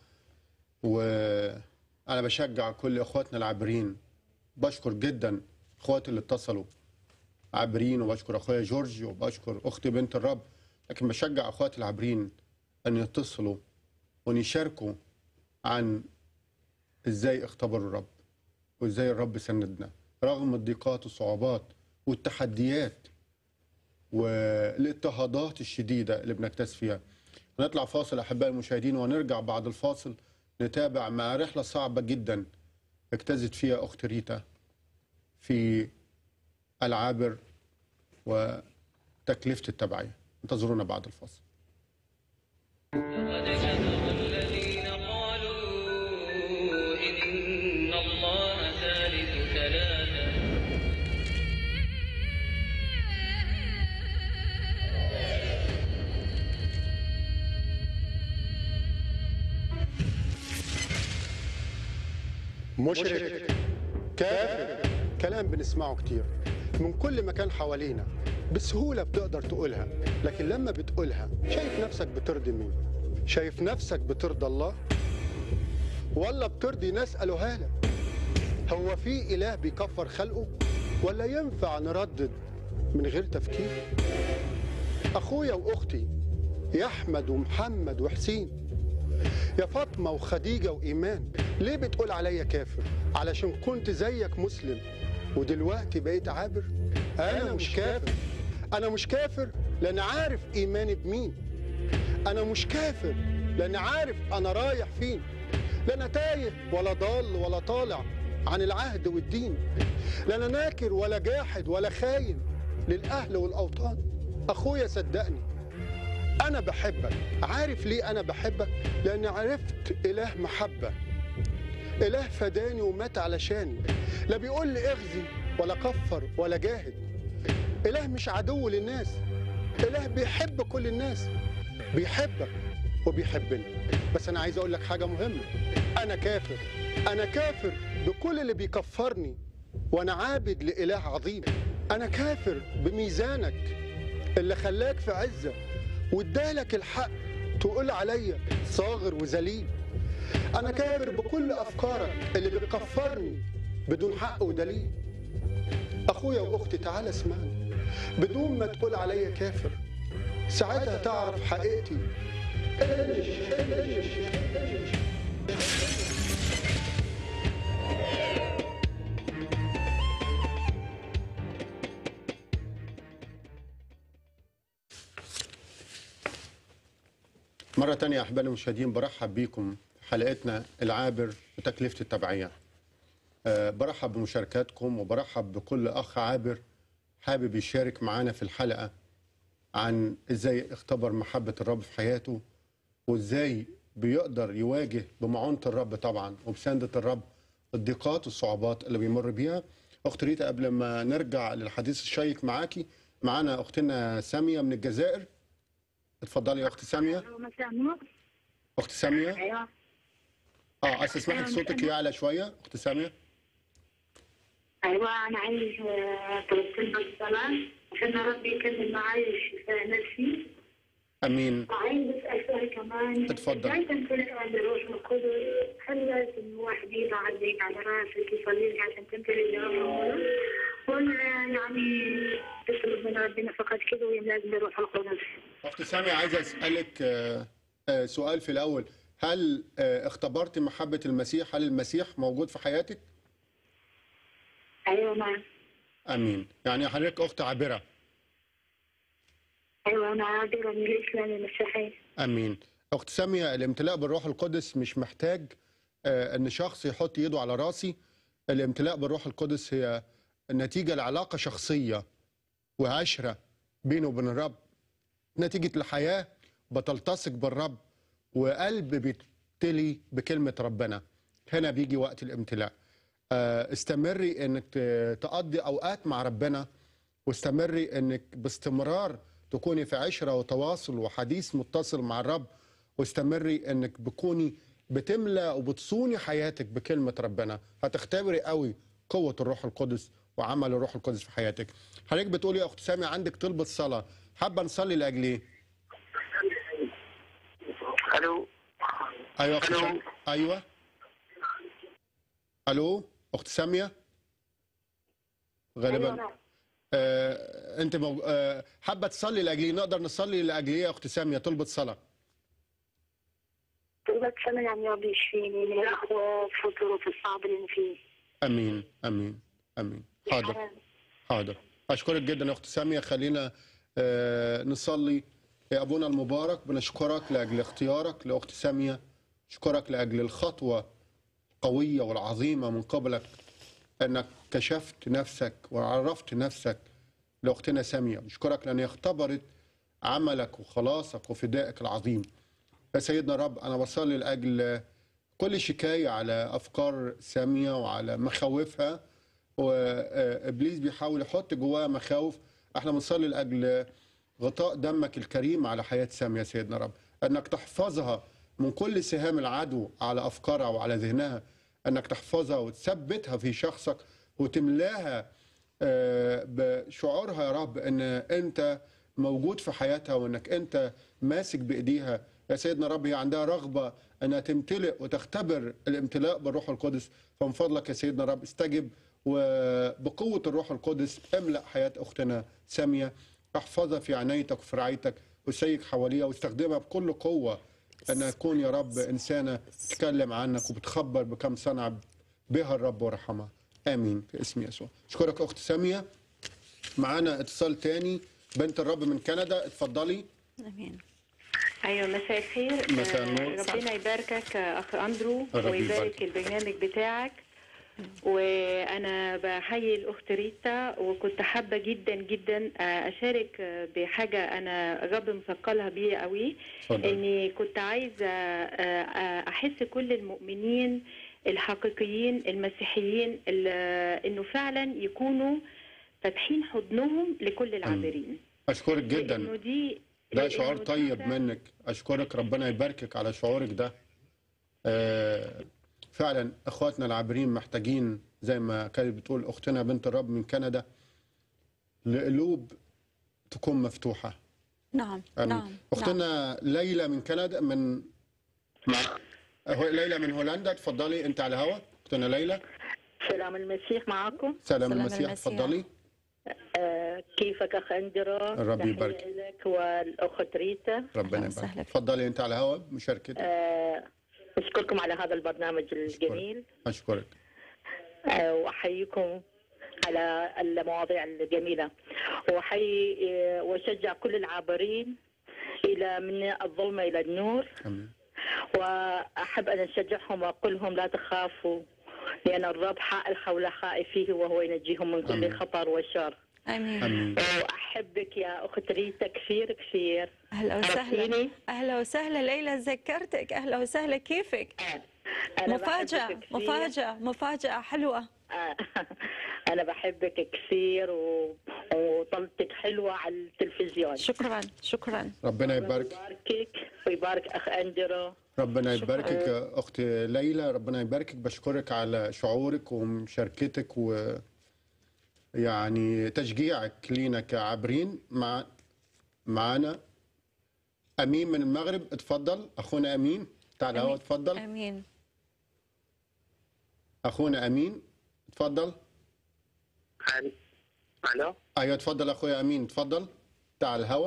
وانا بشجع كل اخواتنا العابرين بشكر جدا اخواتي اللي اتصلوا عابرين وبشكر اخويا جورج وبشكر اختي بنت الرب لكن بشجع اخواتي العابرين ان يتصلوا وان يشاركوا عن ازاي اختبروا الرب وازاي الرب سندنا رغم الضيقات والصعوبات والتحديات والاضطهادات الشديده اللي بنكتس فيها نطلع فاصل احبائي المشاهدين ونرجع بعد الفاصل نتابع مع رحله صعبه جدا اجتازت فيها اخت ريتا في العابر وتكلفه التبعيه انتظرونا بعد الفاصل لقد كفر الذين قالوا إن الله ثالث ثلاثة مشرك كافر كلام بنسمعه كتير من كل مكان حوالينا بسهولة بتقدر تقولها لكن لما بتقولها شايف نفسك بترضي مين شايف نفسك بترضى الله ولا بترضي ناس قالوها لك هو في إله بيكفر خلقه ولا ينفع نردد من غير تفكير أخويا وأختي يا أحمد ومحمد وحسين يا فاطمة وخديجة وإيمان ليه بتقول عليا كافر؟ علشان كنت زيك مسلم ودلوقتي بقيت عابر؟ أنا مش كافر أنا مش كافر لأن عارف إيماني بمين أنا مش كافر لأن عارف أنا رايح فين لا أنا تايه ولا ضال ولا طالع عن العهد والدين لا أنا ناكر ولا جاحد ولا خاين للأهل والأوطان أخويا صدقني أنا بحبك عارف ليه أنا بحبك؟ لأن عرفت إله محبة إله فداني ومات علشاني لا بيقول لي اغزي ولا كفر ولا جاهد إله مش عدو للناس إله بيحب كل الناس بيحبك وبيحبني بس أنا عايز أقول لك حاجة مهمة أنا كافر أنا كافر بكل اللي بيكفرني وأنا عابد لإله عظيم أنا كافر بميزانك اللي خلاك في عزة وادالك الحق تقول عليا صاغر وذليل انا كافر بكل افكارك اللي بتكفرني بدون حق ودليل اخويا واختي تعالى اسمعني بدون ما تقول عليا كافر ساعتها تعرف حقيقتي إيش إيش إيش مرة تانية أحبائي المشاهدين برحب بيكم في حلقتنا العابر بتكلفة التبعية أه برحب بمشاركاتكم وبرحب بكل أخ عابر حابب يشارك معانا في الحلقة عن إزاي اختبر محبة الرب في حياته وإزاي بيقدر يواجه بمعونة الرب طبعا وبسندة الرب الضيقات والصعوبات اللي بيمر بيها أخت ريتا قبل ما نرجع للحديث الشيق معاكي معانا أختنا سامية من الجزائر اتفضلي يا أخت سامية مساء النور اخت ساميه ايوه اه اسمحك صوتك يعلى شويه اخت ساميه ايوه انا عايز آه، طلبت لنا الصلاه عشان ربي يكمل معايا الشفاء نفسي امين وعايز اسال سؤال كمان اتفضل. ازاي تمتلك عند الروح القدس هل لازم واحد يضع عليك على راسك يصلي لك عشان تمتلك الروح القدس ولا يعني تطلب من ربنا فقط كده ويملاك بروح القدس اخت ساميه عايز اسالك آه، آه، سؤال في الاول هل آه، اختبرت محبه المسيح هل المسيح موجود في حياتك ايوه نعم امين يعني حضرتك اخت عابره ايوه انا عابره من الاسلام المسيحي امين اخت ساميه الامتلاء بالروح القدس مش محتاج آه، ان شخص يحط ايده على راسي الامتلاء بالروح القدس هي نتيجه لعلاقه شخصيه وعشره بينه وبين الرب نتيجه الحياه بتلتصق بالرب وقلب بيتلي بكلمه ربنا هنا بيجي وقت الامتلاء آه، استمري انك ت- تقضي اوقات مع ربنا واستمري انك باستمرار تكوني في عشره وتواصل وحديث متصل مع الرب واستمري انك بكوني بتملى وبتصوني حياتك بكلمه ربنا هتختبري قوي قوه الروح القدس وعمل الروح القدس في حياتك حضرتك بتقولي يا اخت سامي عندك طلبه صلاه حابه نصلي لاجل ايه الو ايوه يا اخت ألو. سامي ايوه الو اخت ساميه غالبا آه، انت مو... آه، حابه تصلي لاجلي نقدر نصلي لاجلي يا اخت ساميه طلبه صلاه طلبت سنة عم ربي يشفيني من الأخوة في الظروف الصعبة اللي أنا فيه امين امين امين حاضر حاضر اشكرك جدا يا اخت ساميه خلينا آه، نصلي يا ابونا المبارك بنشكرك لاجل اختيارك لاخت ساميه اشكرك لاجل الخطوه القويه والعظيمه من قبلك انك كشفت نفسك وعرفت نفسك لاختنا ساميه اشكرك لان هي اختبرت عملك وخلاصك وفدائك العظيم يا سيدنا رب انا بصلي لاجل كل شكايه على افكار ساميه وعلى مخاوفها وابليس بيحاول يحط جواها مخاوف احنا بنصلي لاجل غطاء دمك الكريم على حياه ساميه يا سيدنا رب انك تحفظها من كل سهام العدو على افكارها وعلى ذهنها انك تحفظها وتثبتها في شخصك وتملاها آه، بشعورها يا رب ان انت موجود في حياتها وانك انت ماسك بايديها يا سيدنا رب هي عندها رغبه انها تمتلئ وتختبر الامتلاء بالروح القدس فمن فضلك يا سيدنا رب استجب وبقوه الروح القدس املا حياه اختنا ساميه احفظها في عنايتك وفي رعايتك وسيك حواليها واستخدمها بكل قوه انها تكون يا رب انسانه تتكلم عنك وبتخبر بكم صنع بها الرب ورحمها امين في اسم يسوع اشكرك اخت ساميه معانا اتصال تاني بنت الرب من كندا اتفضلي امين ايوه مساء الخير مساء آه، النور. ربنا يباركك آه، اخ اندرو ربي ويبارك يبارك. البرنامج بتاعك وانا بحيي الاخت ريتا وكنت حابه جدا جدا آه، اشارك آه، بحاجه انا الرب مثقلها بيا قوي اتفضل اني كنت عايزه آه، آه، احس كل المؤمنين الحقيقيين المسيحيين ال- انه فعلا يكونوا فاتحين حضنهم لكل العابرين اشكرك لانه جدا دي ده شعور لأنه طيب ده- منك اشكرك ربنا يباركك على شعورك ده آه، فعلا اخواتنا العابرين محتاجين زي ما كانت بتقول اختنا بنت الرب من كندا لقلوب تكون مفتوحه نعم آمين. نعم نعم. اختنا ليلى من كندا من هو- ليلى من هولندا اتفضلي انت على الهوا اختنا ليلى سلام المسيح معكم سلام سلام المسيح المسيح. اتفضلي آه كيفك اخ اندرا الرب تحية يبارك. لك والاخت ريتا ربنا أهلا يبارك وسهلا فيك. اتفضلي انت على الهوا مشاركتك آه اشكركم على هذا البرنامج الجميل اشكرك آه واحييكم على المواضيع الجميله واحيي آه واشجع كل العابرين الى من الظلمه الى النور امين واحب ان اشجعهم واقول لهم لا تخافوا لان الرب حائل حول خائفيه وهو ينجيهم من كل آمين. خطر وشر امين امين واحبك يا اخت ريتا كثير كثير اهلا وسهلا عرفتيني؟ اهلا وسهلا ليلى ذكرتك اهلا وسهلا كيفك أنا مفاجأة بحبك كثير. مفاجأة مفاجأة حلوة آه، أنا بحبك كثير و... وطلتك حلوة على التلفزيون شكرا شكرا ربنا يبارك يباركك ويبارك أخ أندرو ربنا يباركك يا اخت ليلى ربنا يباركك بشكرك على شعورك ومشاركتك و يعني تشجيعك لينا كعابرين مع معانا امين من المغرب اتفضل اخونا امين تعال هو أمين. اتفضل امين اخونا امين اتفضل الو ايوه اتفضل اخويا امين اتفضل تعال الهوا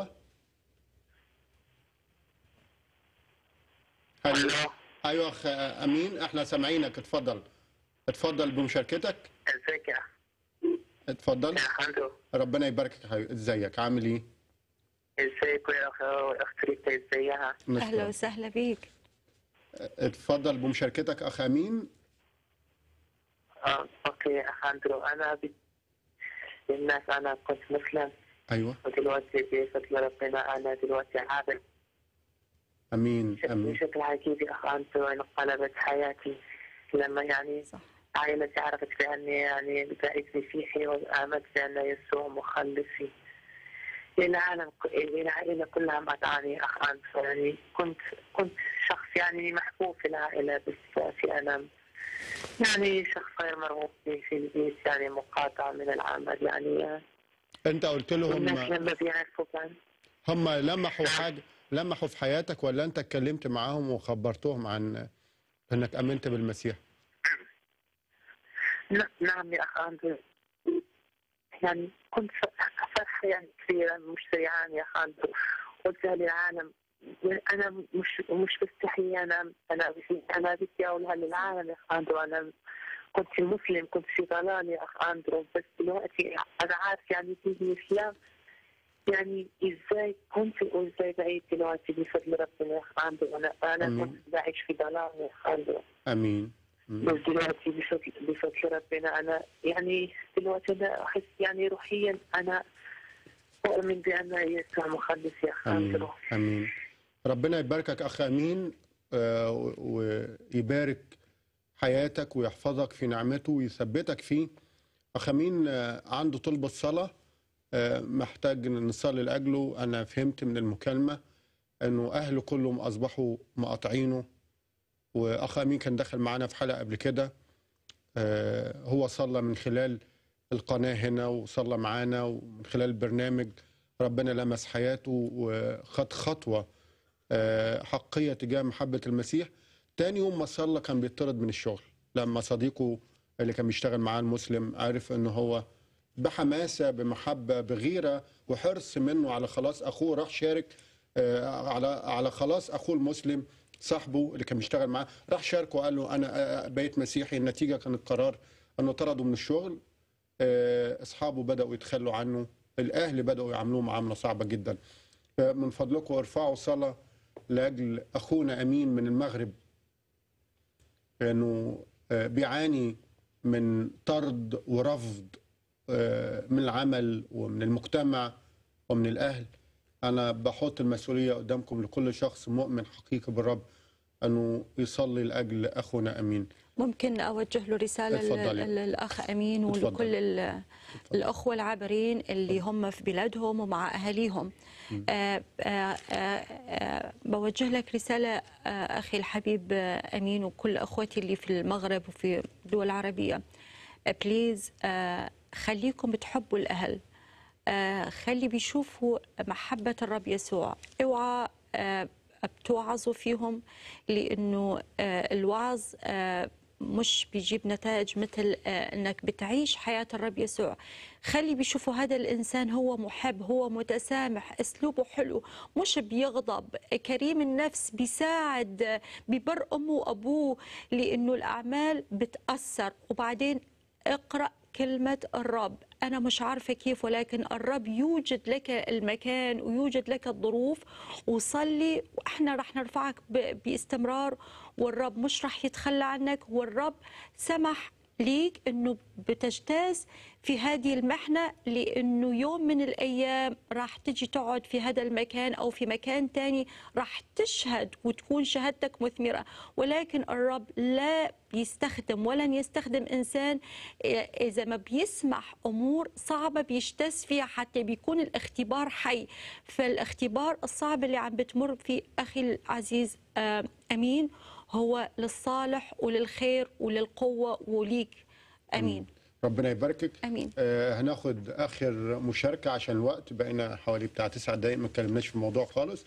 هل... الو ايوه اخ امين احنا سامعينك اتفضل اتفضل بمشاركتك ازيك يا اتفضل الحمد ربنا يباركك يا حبيبي ازيك عامل ايه ازيك يا اخ اخت ريتا ازيها اهلا نشكرك. وسهلا بيك اتفضل بمشاركتك اخ امين اه اوكي اخ اندرو انا ب... للناس انا كنت مسلم ايوه ودلوقتي بفضل ربنا انا دلوقتي عابد امين امين بشكل عجيب اخ اندرو انقلبت حياتي لما يعني صح عائلتي عرفت باني يعني بقيت مسيحي وامنت بان يسوع مخلصي العالم العائله كلها مدعاني اخ اندرو يعني كنت كنت شخص يعني محبوب في العائله بس في انا يعني شخص غير مرغوب فيه في البيت يعني مقاطع من العمل يعني انت قلت لهم الناس لما بيعرفوا كان هم لمحوا حاجه لمحوا في حياتك ولا انت اتكلمت معاهم وخبرتهم عن انك امنت بالمسيح ن- نعم يا اخ اندرو يعني كنت ف- فرحة يعني كثيرة مش سريعان يا اخ اندرو قلتها للعالم انا مش مش بستحي انا انا انا بدي اقولها للعالم يا اخ اندرو انا كنت مسلم كنت في ضلال يا اخ اندرو بس دلوقتي انا عارف يعني دين الاسلام يعني ازاي كنت وازاي بقيت دلوقتي بفضل ربنا يا اخ اندرو انا انا أمين. كنت بعيش في ضلال يا اخ اندرو امين مم. بس دلوقتي بفضل بفضل ربنا انا يعني دلوقتي انا احس يعني روحيا انا اؤمن بان يسوع مخلص يا اخ امين اندرو امين ربنا يباركك اخ امين آه، و- ويبارك حياتك ويحفظك في نعمته ويثبتك فيه اخ امين آه، عنده طلبة صلاة آه، محتاج إن نصلي لاجله انا فهمت من المكالمة انه اهله كلهم اصبحوا مقاطعينه واخ امين كان دخل معانا في حلقة قبل كده آه، هو صلى من خلال القناة هنا وصلى معانا ومن خلال البرنامج ربنا لمس حياته وخد خطوة آه، حقية تجاه محبة المسيح تاني يوم ما صلى كان بيطرد من الشغل لما صديقه اللي كان بيشتغل معاه المسلم عرف ان هو بحماسة بمحبة بغيرة وحرص منه على خلاص اخوه راح شارك آه، على على خلاص اخوه المسلم صاحبه اللي كان بيشتغل معاه راح شاركه وقال له انا آه، بقيت مسيحي النتيجة كانت قرار انه طرده من الشغل آه، اصحابه بداوا يتخلوا عنه الاهل بداوا يعاملوه معامله صعبه جدا من فضلكم ارفعوا صلاه لاجل اخونا امين من المغرب لانه آه، بيعاني من طرد ورفض آه، من العمل ومن المجتمع ومن الاهل انا بحط المسؤوليه قدامكم لكل شخص مؤمن حقيقي بالرب انه يصلي لاجل اخونا امين ممكن اوجه له رساله اتفضلي. لل- للاخ امين اتفضلي. ولكل ال- الاخوه العابرين اللي هم في بلادهم ومع اهاليهم آه آه آه آه بوجه لك رساله آه اخي الحبيب آه امين وكل اخوتي اللي في المغرب وفي الدول العربيه آه بليز آه خليكم تحبوا الاهل آه خلي بيشوفوا محبة الرب يسوع اوعى آه بتوعظوا فيهم لأنه آه الوعظ آه مش بيجيب نتائج مثل آه انك بتعيش حياة الرب يسوع خلي بيشوفوا هذا الانسان هو محب هو متسامح اسلوبه حلو مش بيغضب كريم النفس بيساعد آه، ببر امه وابوه لانه الاعمال بتاثر وبعدين اقرا كلمة الرب أنا مش عارفة كيف ولكن الرب يوجد لك المكان ويوجد لك الظروف وصلي وإحنا رح نرفعك ب- باستمرار والرب مش رح يتخلى عنك والرب سمح ليك أنه بتجتاز في هذه المحنة لأنه يوم من الأيام راح تجي تقعد في هذا المكان أو في مكان تاني راح تشهد وتكون شهادتك مثمرة ولكن الرب لا بيستخدم ولن يستخدم إنسان إذا ما بيسمح أمور صعبة بيجتاز فيها حتى بيكون الاختبار حي فالاختبار الصعب اللي عم بتمر فيه أخي العزيز آه، أمين هو للصالح وللخير وللقوة وليك أمين ربنا يباركك امين آه هناخد اخر مشاركه عشان الوقت بقينا حوالي بتاع تسع دقائق ما اتكلمناش في الموضوع خالص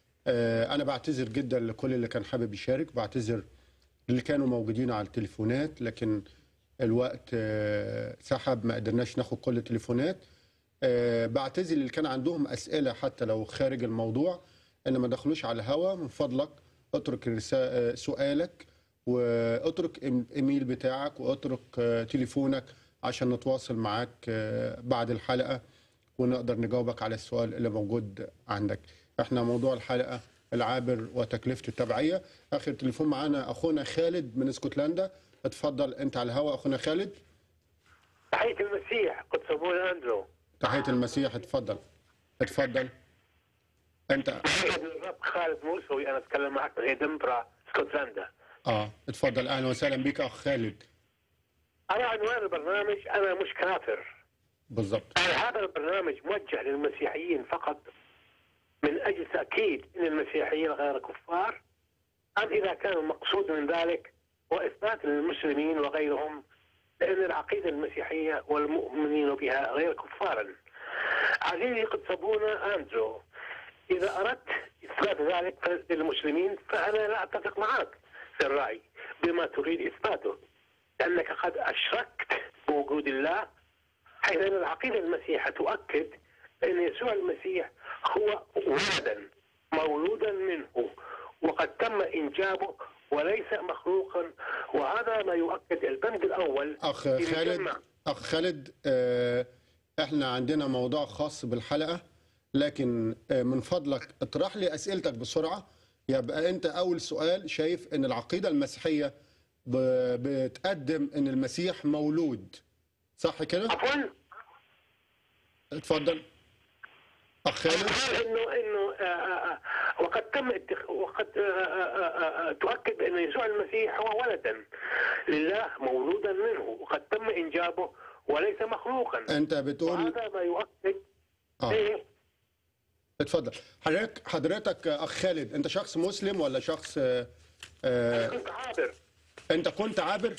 آه انا بعتذر جدا لكل اللي كان حابب يشارك بعتذر اللي كانوا موجودين على التليفونات لكن الوقت آه سحب ما قدرناش ناخد كل التليفونات آه بعتذر اللي كان عندهم اسئله حتى لو خارج الموضوع ان ما دخلوش على الهوا من فضلك اترك الرسا- آه، سؤالك واترك إيم- ايميل بتاعك واترك آه، تليفونك عشان نتواصل معاك آه، بعد الحلقه ونقدر نجاوبك على السؤال اللي موجود عندك احنا موضوع الحلقه العابر وتكلفه التبعيه اخر تليفون معانا اخونا خالد من اسكتلندا اتفضل انت على الهواء اخونا خالد تحية المسيح قدس أبونا أندرو تحيه المسيح اتفضل اتفضل انت الرب خالد موسوي أنا أتكلم معك من إدنبرا اسكتلندا اه اتفضل اهلا وسهلا بك اخ خالد أنا عنوان البرنامج أنا مش كافر بالضبط أنا هذا البرنامج موجه للمسيحيين فقط من أجل تأكيد أن المسيحيين غير كفار أم إذا كان المقصود من ذلك هو إثبات للمسلمين وغيرهم لأن العقيدة المسيحية والمؤمنين بها غير كفارا عزيزي قد صبونا أندرو إذا أردت إثبات ذلك للمسلمين فأنا لا أتفق معك في الرأي بما تريد إثباته لأنك قد أشركت بوجود الله حيث أن العقيدة المسيحية تؤكد أن يسوع المسيح هو ولدا مولودا منه وقد تم إنجابه وليس مخلوقا وهذا ما يؤكد البند الأول اخ في خالد مجمع اخ خالد آه، احنا عندنا موضوع خاص بالحلقه لكن آه، من فضلك اطرح لي اسئلتك بسرعه يبقى انت اول سؤال شايف ان العقيده المسيحيه ب- بتقدم ان المسيح مولود صح كده؟ عفوا اتفضل اخ خالد قال انه انه آه، آه، آه، وقد تم اتخ... وقد آه، آه، آه، آه، تؤكد بان يسوع المسيح هو ولدا لله مولودا منه وقد تم انجابه وليس مخلوقا انت بتقول وهذا ما يؤكد اه ايه اتفضل حضرتك حضرتك اخ خالد انت شخص مسلم ولا شخص آه، آه، كنت عابر انت كنت عابر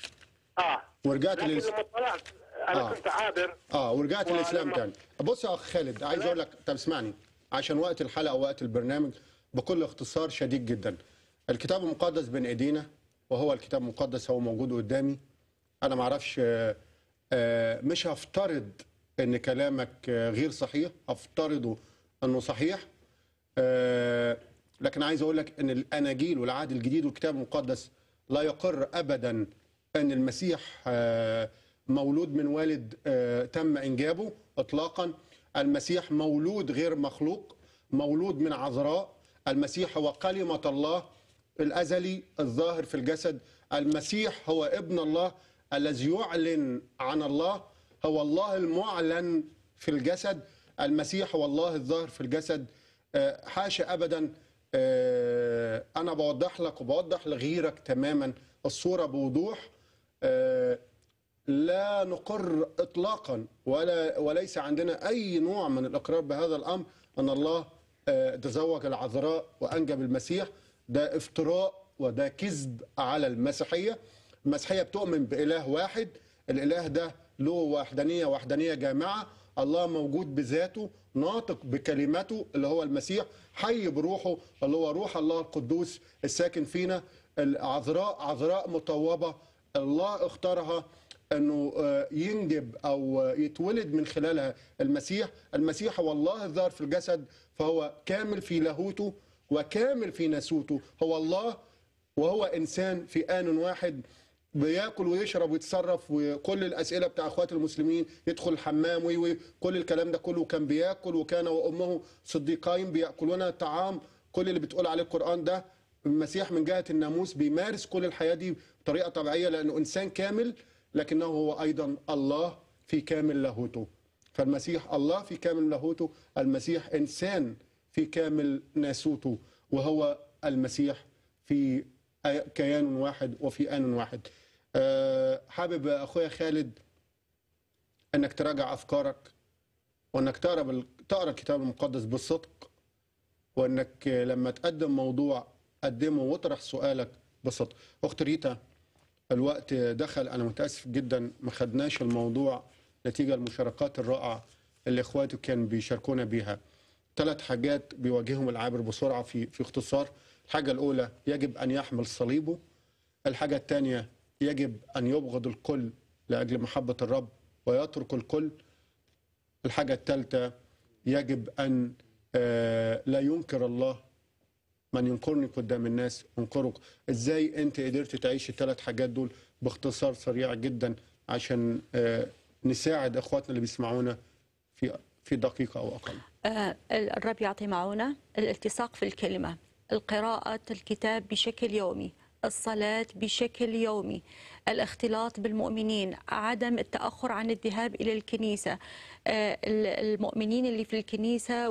اه ورجعت لكن للس... لما طلعت انا آه. كنت عابر اه ورجعت ولما- للاسلام تاني بص يا اخ خالد عايز اقول لك طب اسمعني عشان وقت الحلقه ووقت البرنامج بكل اختصار شديد جدا الكتاب المقدس بين ايدينا وهو الكتاب المقدس هو موجود قدامي انا ما اعرفش آه، آه، مش هفترض ان كلامك آه، غير صحيح هفترضه انه صحيح آه، لكن عايز اقول لك ان الاناجيل والعهد الجديد والكتاب المقدس لا يقر ابدا ان المسيح آه، مولود من والد آه، تم انجابه اطلاقا المسيح مولود غير مخلوق مولود من عذراء المسيح هو كلمه الله الازلي الظاهر في الجسد المسيح هو ابن الله الذي يعلن عن الله هو الله المعلن في الجسد المسيح هو الله الظاهر في الجسد آه، حاشا ابدا آه، انا بوضح لك وبوضح لغيرك تماما الصوره بوضوح آه، لا نقر اطلاقا ولا وليس عندنا اي نوع من الاقرار بهذا الامر ان الله آه، تزوج العذراء وانجب المسيح ده افتراء وده كذب على المسيحيه المسيحيه بتؤمن باله واحد الاله ده له وحدانيه وحدانيه جامعه الله موجود بذاته ناطق بكلمته اللي هو المسيح حي بروحه اللي هو روح الله القدوس الساكن فينا العذراء عذراء مطوبه الله اختارها انه آه، ينجب او آه، يتولد من خلالها المسيح المسيح هو الله الظاهر في الجسد فهو كامل في لاهوته وكامل في ناسوته هو الله وهو انسان في ان واحد بياكل ويشرب ويتصرف وكل الاسئله بتاع اخوات المسلمين يدخل الحمام وي وي كل الكلام ده كله كان بياكل وكان وامه صديقين بياكلون الطعام كل اللي بتقول عليه القران ده المسيح من جهه الناموس بيمارس كل الحياه دي بطريقه طبيعيه لانه انسان كامل لكنه هو ايضا الله في كامل لاهوته فالمسيح الله في كامل لاهوته المسيح انسان في كامل ناسوته وهو المسيح في كيان واحد وفي آن واحد أه، حابب يا أخويا خالد أنك تراجع أفكارك وأنك تقرأ بال- تقرأ الكتاب المقدس بالصدق وأنك لما تقدم موضوع قدمه واطرح سؤالك بصدق أخت ريتا الوقت دخل أنا متأسف جدا ما خدناش الموضوع نتيجة المشاركات الرائعة اللي إخواتي كانوا بيشاركونا بيها ثلاث حاجات بيواجههم العابر بسرعة في في اختصار الحاجة الأولى يجب أن يحمل صليبه الحاجة الثانية يجب أن يبغض الكل لأجل محبة الرب ويترك الكل الحاجة الثالثة يجب أن آه، لا ينكر الله من ينكرني قدام الناس انكرك ازاي انت قدرت تعيش الثلاث حاجات دول باختصار سريع جدا عشان آه، نساعد اخواتنا اللي بيسمعونا في في دقيقه او اقل آه، الرب يعطي معونة الالتصاق في الكلمة القراءة الكتاب بشكل يومي الصلاة بشكل يومي الاختلاط بالمؤمنين عدم التأخر عن الذهاب إلى الكنيسة آه، ال- المؤمنين اللي في الكنيسة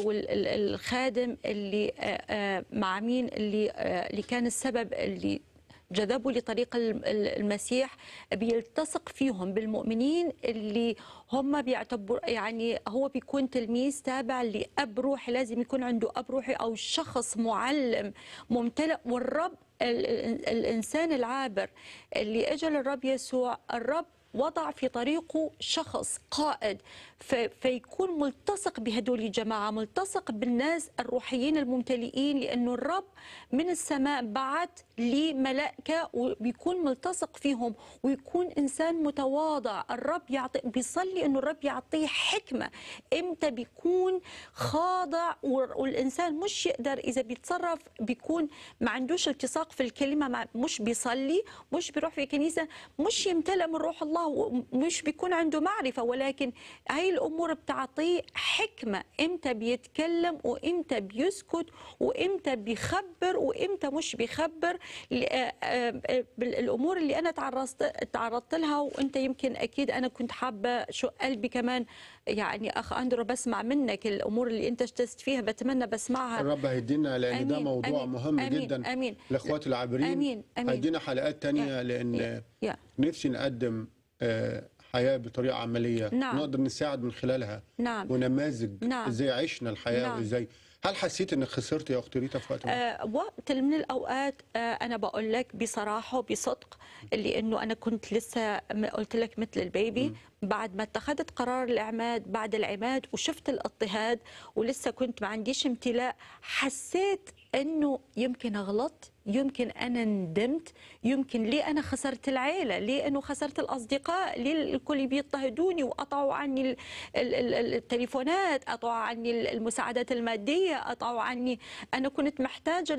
والخادم اللي آه، آه، مع مين اللي آه، اللي كان السبب اللي جذبوا لطريق الم- ال- المسيح بيلتصق فيهم بالمؤمنين اللي هم بيعتبر يعني هو بيكون تلميذ تابع لأب روحي لازم يكون عنده أب روحي أو شخص معلم ممتلئ والرب ال- ال- الإنسان العابر اللي أجى للرب يسوع الرب وضع في طريقه شخص قائد ف- فيكون ملتصق بهدول الجماعة ملتصق بالناس الروحيين الممتلئين لأنه الرب من السماء بعت لملائكة وبيكون ملتصق فيهم ويكون إنسان متواضع الرب يعطي بيصلي أنه الرب يعطيه حكمة إمتى بيكون خاضع وال- والإنسان مش يقدر إذا بيتصرف بيكون ما عندوش التصاق في الكلمة مع- مش بيصلي مش بيروح في كنيسة مش يمتلئ من روح الله ومش بيكون عنده معرفة ولكن هاي الأمور بتعطيه حكمة إمتى بيتكلم وإمتى بيسكت وإمتى بيخبر وإمتى مش بيخبر ل- آه، آه، بالأمور اللي أنا تعرضت تعرضت لها وأنت يمكن أكيد أنا كنت حابة شو قلبي كمان يعني أخ أندرو بسمع منك الأمور اللي أنت اجتزت فيها بتمنى بسمعها الرب هيدينا لان ده آمين، موضوع آمين، مهم آمين، جدا آمين. لاخوات العابرين آمين، آمين. هيدينا حلقات تانية لان يا نفسي نقدم آه، حياه بطريقه عمليه نعم. نقدر نساعد من خلالها نعم ونماذج نعم. ازاي عشنا الحياه نعم. وازاي هل حسيت انك خسرت يا اختي ريتا في وقت ما؟ آه، وقت من الاوقات آه، انا بقول لك بصراحه وبصدق اللي انه انا كنت لسه م- قلت لك مثل البيبي بعد ما اتخذت قرار الاعماد بعد العماد وشفت الاضطهاد ولسه كنت ما عنديش امتلاء حسيت انه يمكن غلطت يمكن انا ندمت يمكن ليه انا خسرت العيله ليه انه خسرت الاصدقاء ليه الكل بيضطهدوني وقطعوا عني ال- ال- ال- التليفونات قطعوا عني المساعدات الماديه قطعوا عني انا كنت محتاجه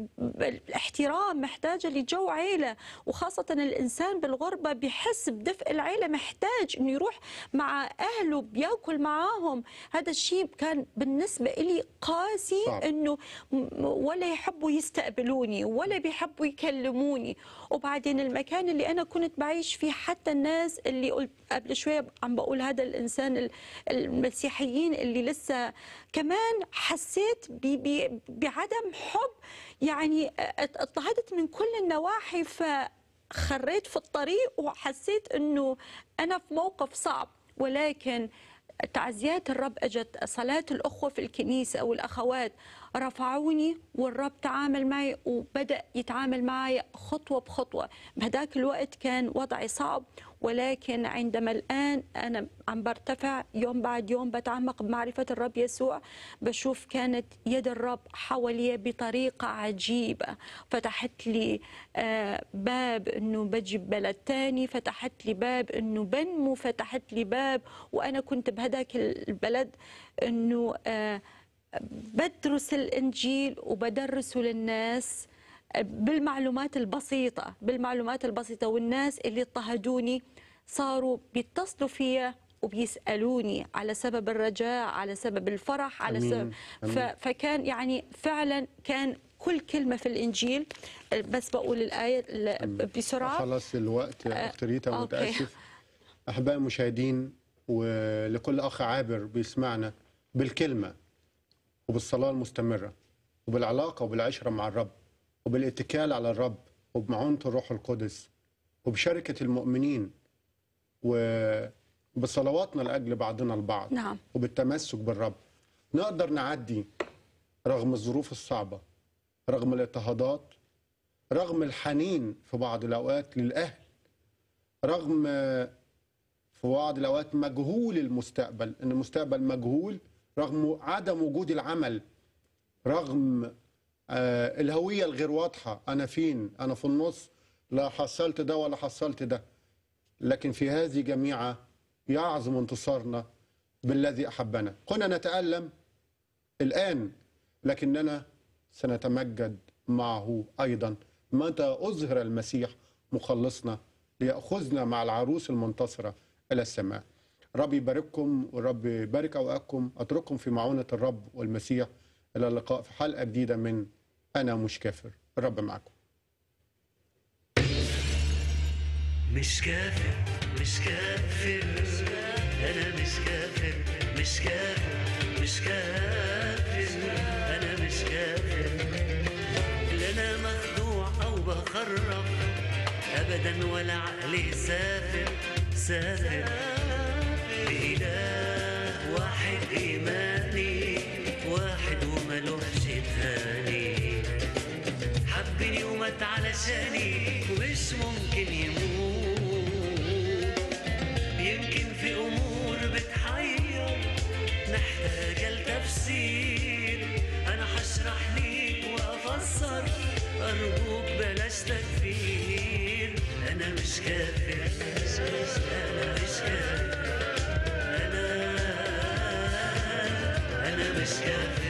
للاحترام محتاجه لجو عيله وخاصه الانسان بالغربه بيحس بدفء العيله محتاج انه يروح مع اهله بياكل معاهم هذا الشيء كان بالنسبه لي قاسي صعب. انه م- ولا يحبوا يستقبلوني ولا بيحبوا يكلموني وبعدين المكان اللي انا كنت بعيش فيه حتى الناس اللي قلت قبل شويه عم بقول هذا الانسان ال- المسيحيين اللي لسه كمان حسيت ب- ب- بعدم حب يعني ات- اضطهدت من كل النواحي فخريت في الطريق وحسيت انه انا في موقف صعب ولكن تعزيات الرب اجت صلاه الاخوه في الكنيسه والاخوات رفعوني والرب تعامل معي وبدا يتعامل معي خطوه بخطوه بهداك الوقت كان وضعي صعب ولكن عندما الان انا عم برتفع يوم بعد يوم بتعمق بمعرفه الرب يسوع بشوف كانت يد الرب حوالي بطريقه عجيبه فتحت لي آه، باب انه بجي بلد تاني فتحت لي باب انه بنمو فتحت لي باب وانا كنت بهداك البلد انه آه، بدرس الانجيل وبدرسه للناس بالمعلومات البسيطه بالمعلومات البسيطه والناس اللي اضطهدوني صاروا بيتصلوا فيا وبيسالوني على سبب الرجاء على سبب الفرح على أمين، سبب ف... أمين. فكان يعني فعلا كان كل كلمه في الانجيل بس بقول الايه ل- بسرعه خلاص الوقت يا آه، اختي ريتا أوكي. متاسف احبائي المشاهدين ولكل اخ عابر بيسمعنا بالكلمه وبالصلاه المستمره وبالعلاقه وبالعشره مع الرب وبالاتكال على الرب وبمعونه الروح القدس وبشركه المؤمنين وبصلواتنا لاجل بعضنا البعض نعم وبالتمسك بالرب نقدر نعدي رغم الظروف الصعبة رغم الاضطهادات رغم الحنين في بعض الأوقات للأهل رغم في بعض الأوقات مجهول المستقبل إن المستقبل مجهول رغم عدم وجود العمل رغم آه، الهوية الغير واضحة أنا فين أنا في النص لا حصلت ده ولا حصلت ده لكن في هذه جميعها يعظم انتصارنا بالذي أحبنا كنا نتألم الآن لكننا سنتمجد معه أيضا متى أظهر المسيح مخلصنا ليأخذنا مع العروس المنتصرة إلى السماء رب يبارككم والرب يبارك أوقاتكم أترككم في معونة الرب والمسيح إلى اللقاء في حلقة جديدة من أنا مش كافر الرب معكم مش كافر مش كافر انا مش كافر مش كافر مش كافر انا مش كافر لا انا مخدوع او بخرف ابدا ولا عقلي سافر سافر بإله واحد ايماني واحد وملوحش تاني حبني ومات علشاني ومش ممكن يموت يمكن في امور بتحير محتاجة لتفسير انا هشرح ليك وافسر ارجوك بلاش تكفير انا مش كافر انا مش كافر انا انا مش كافر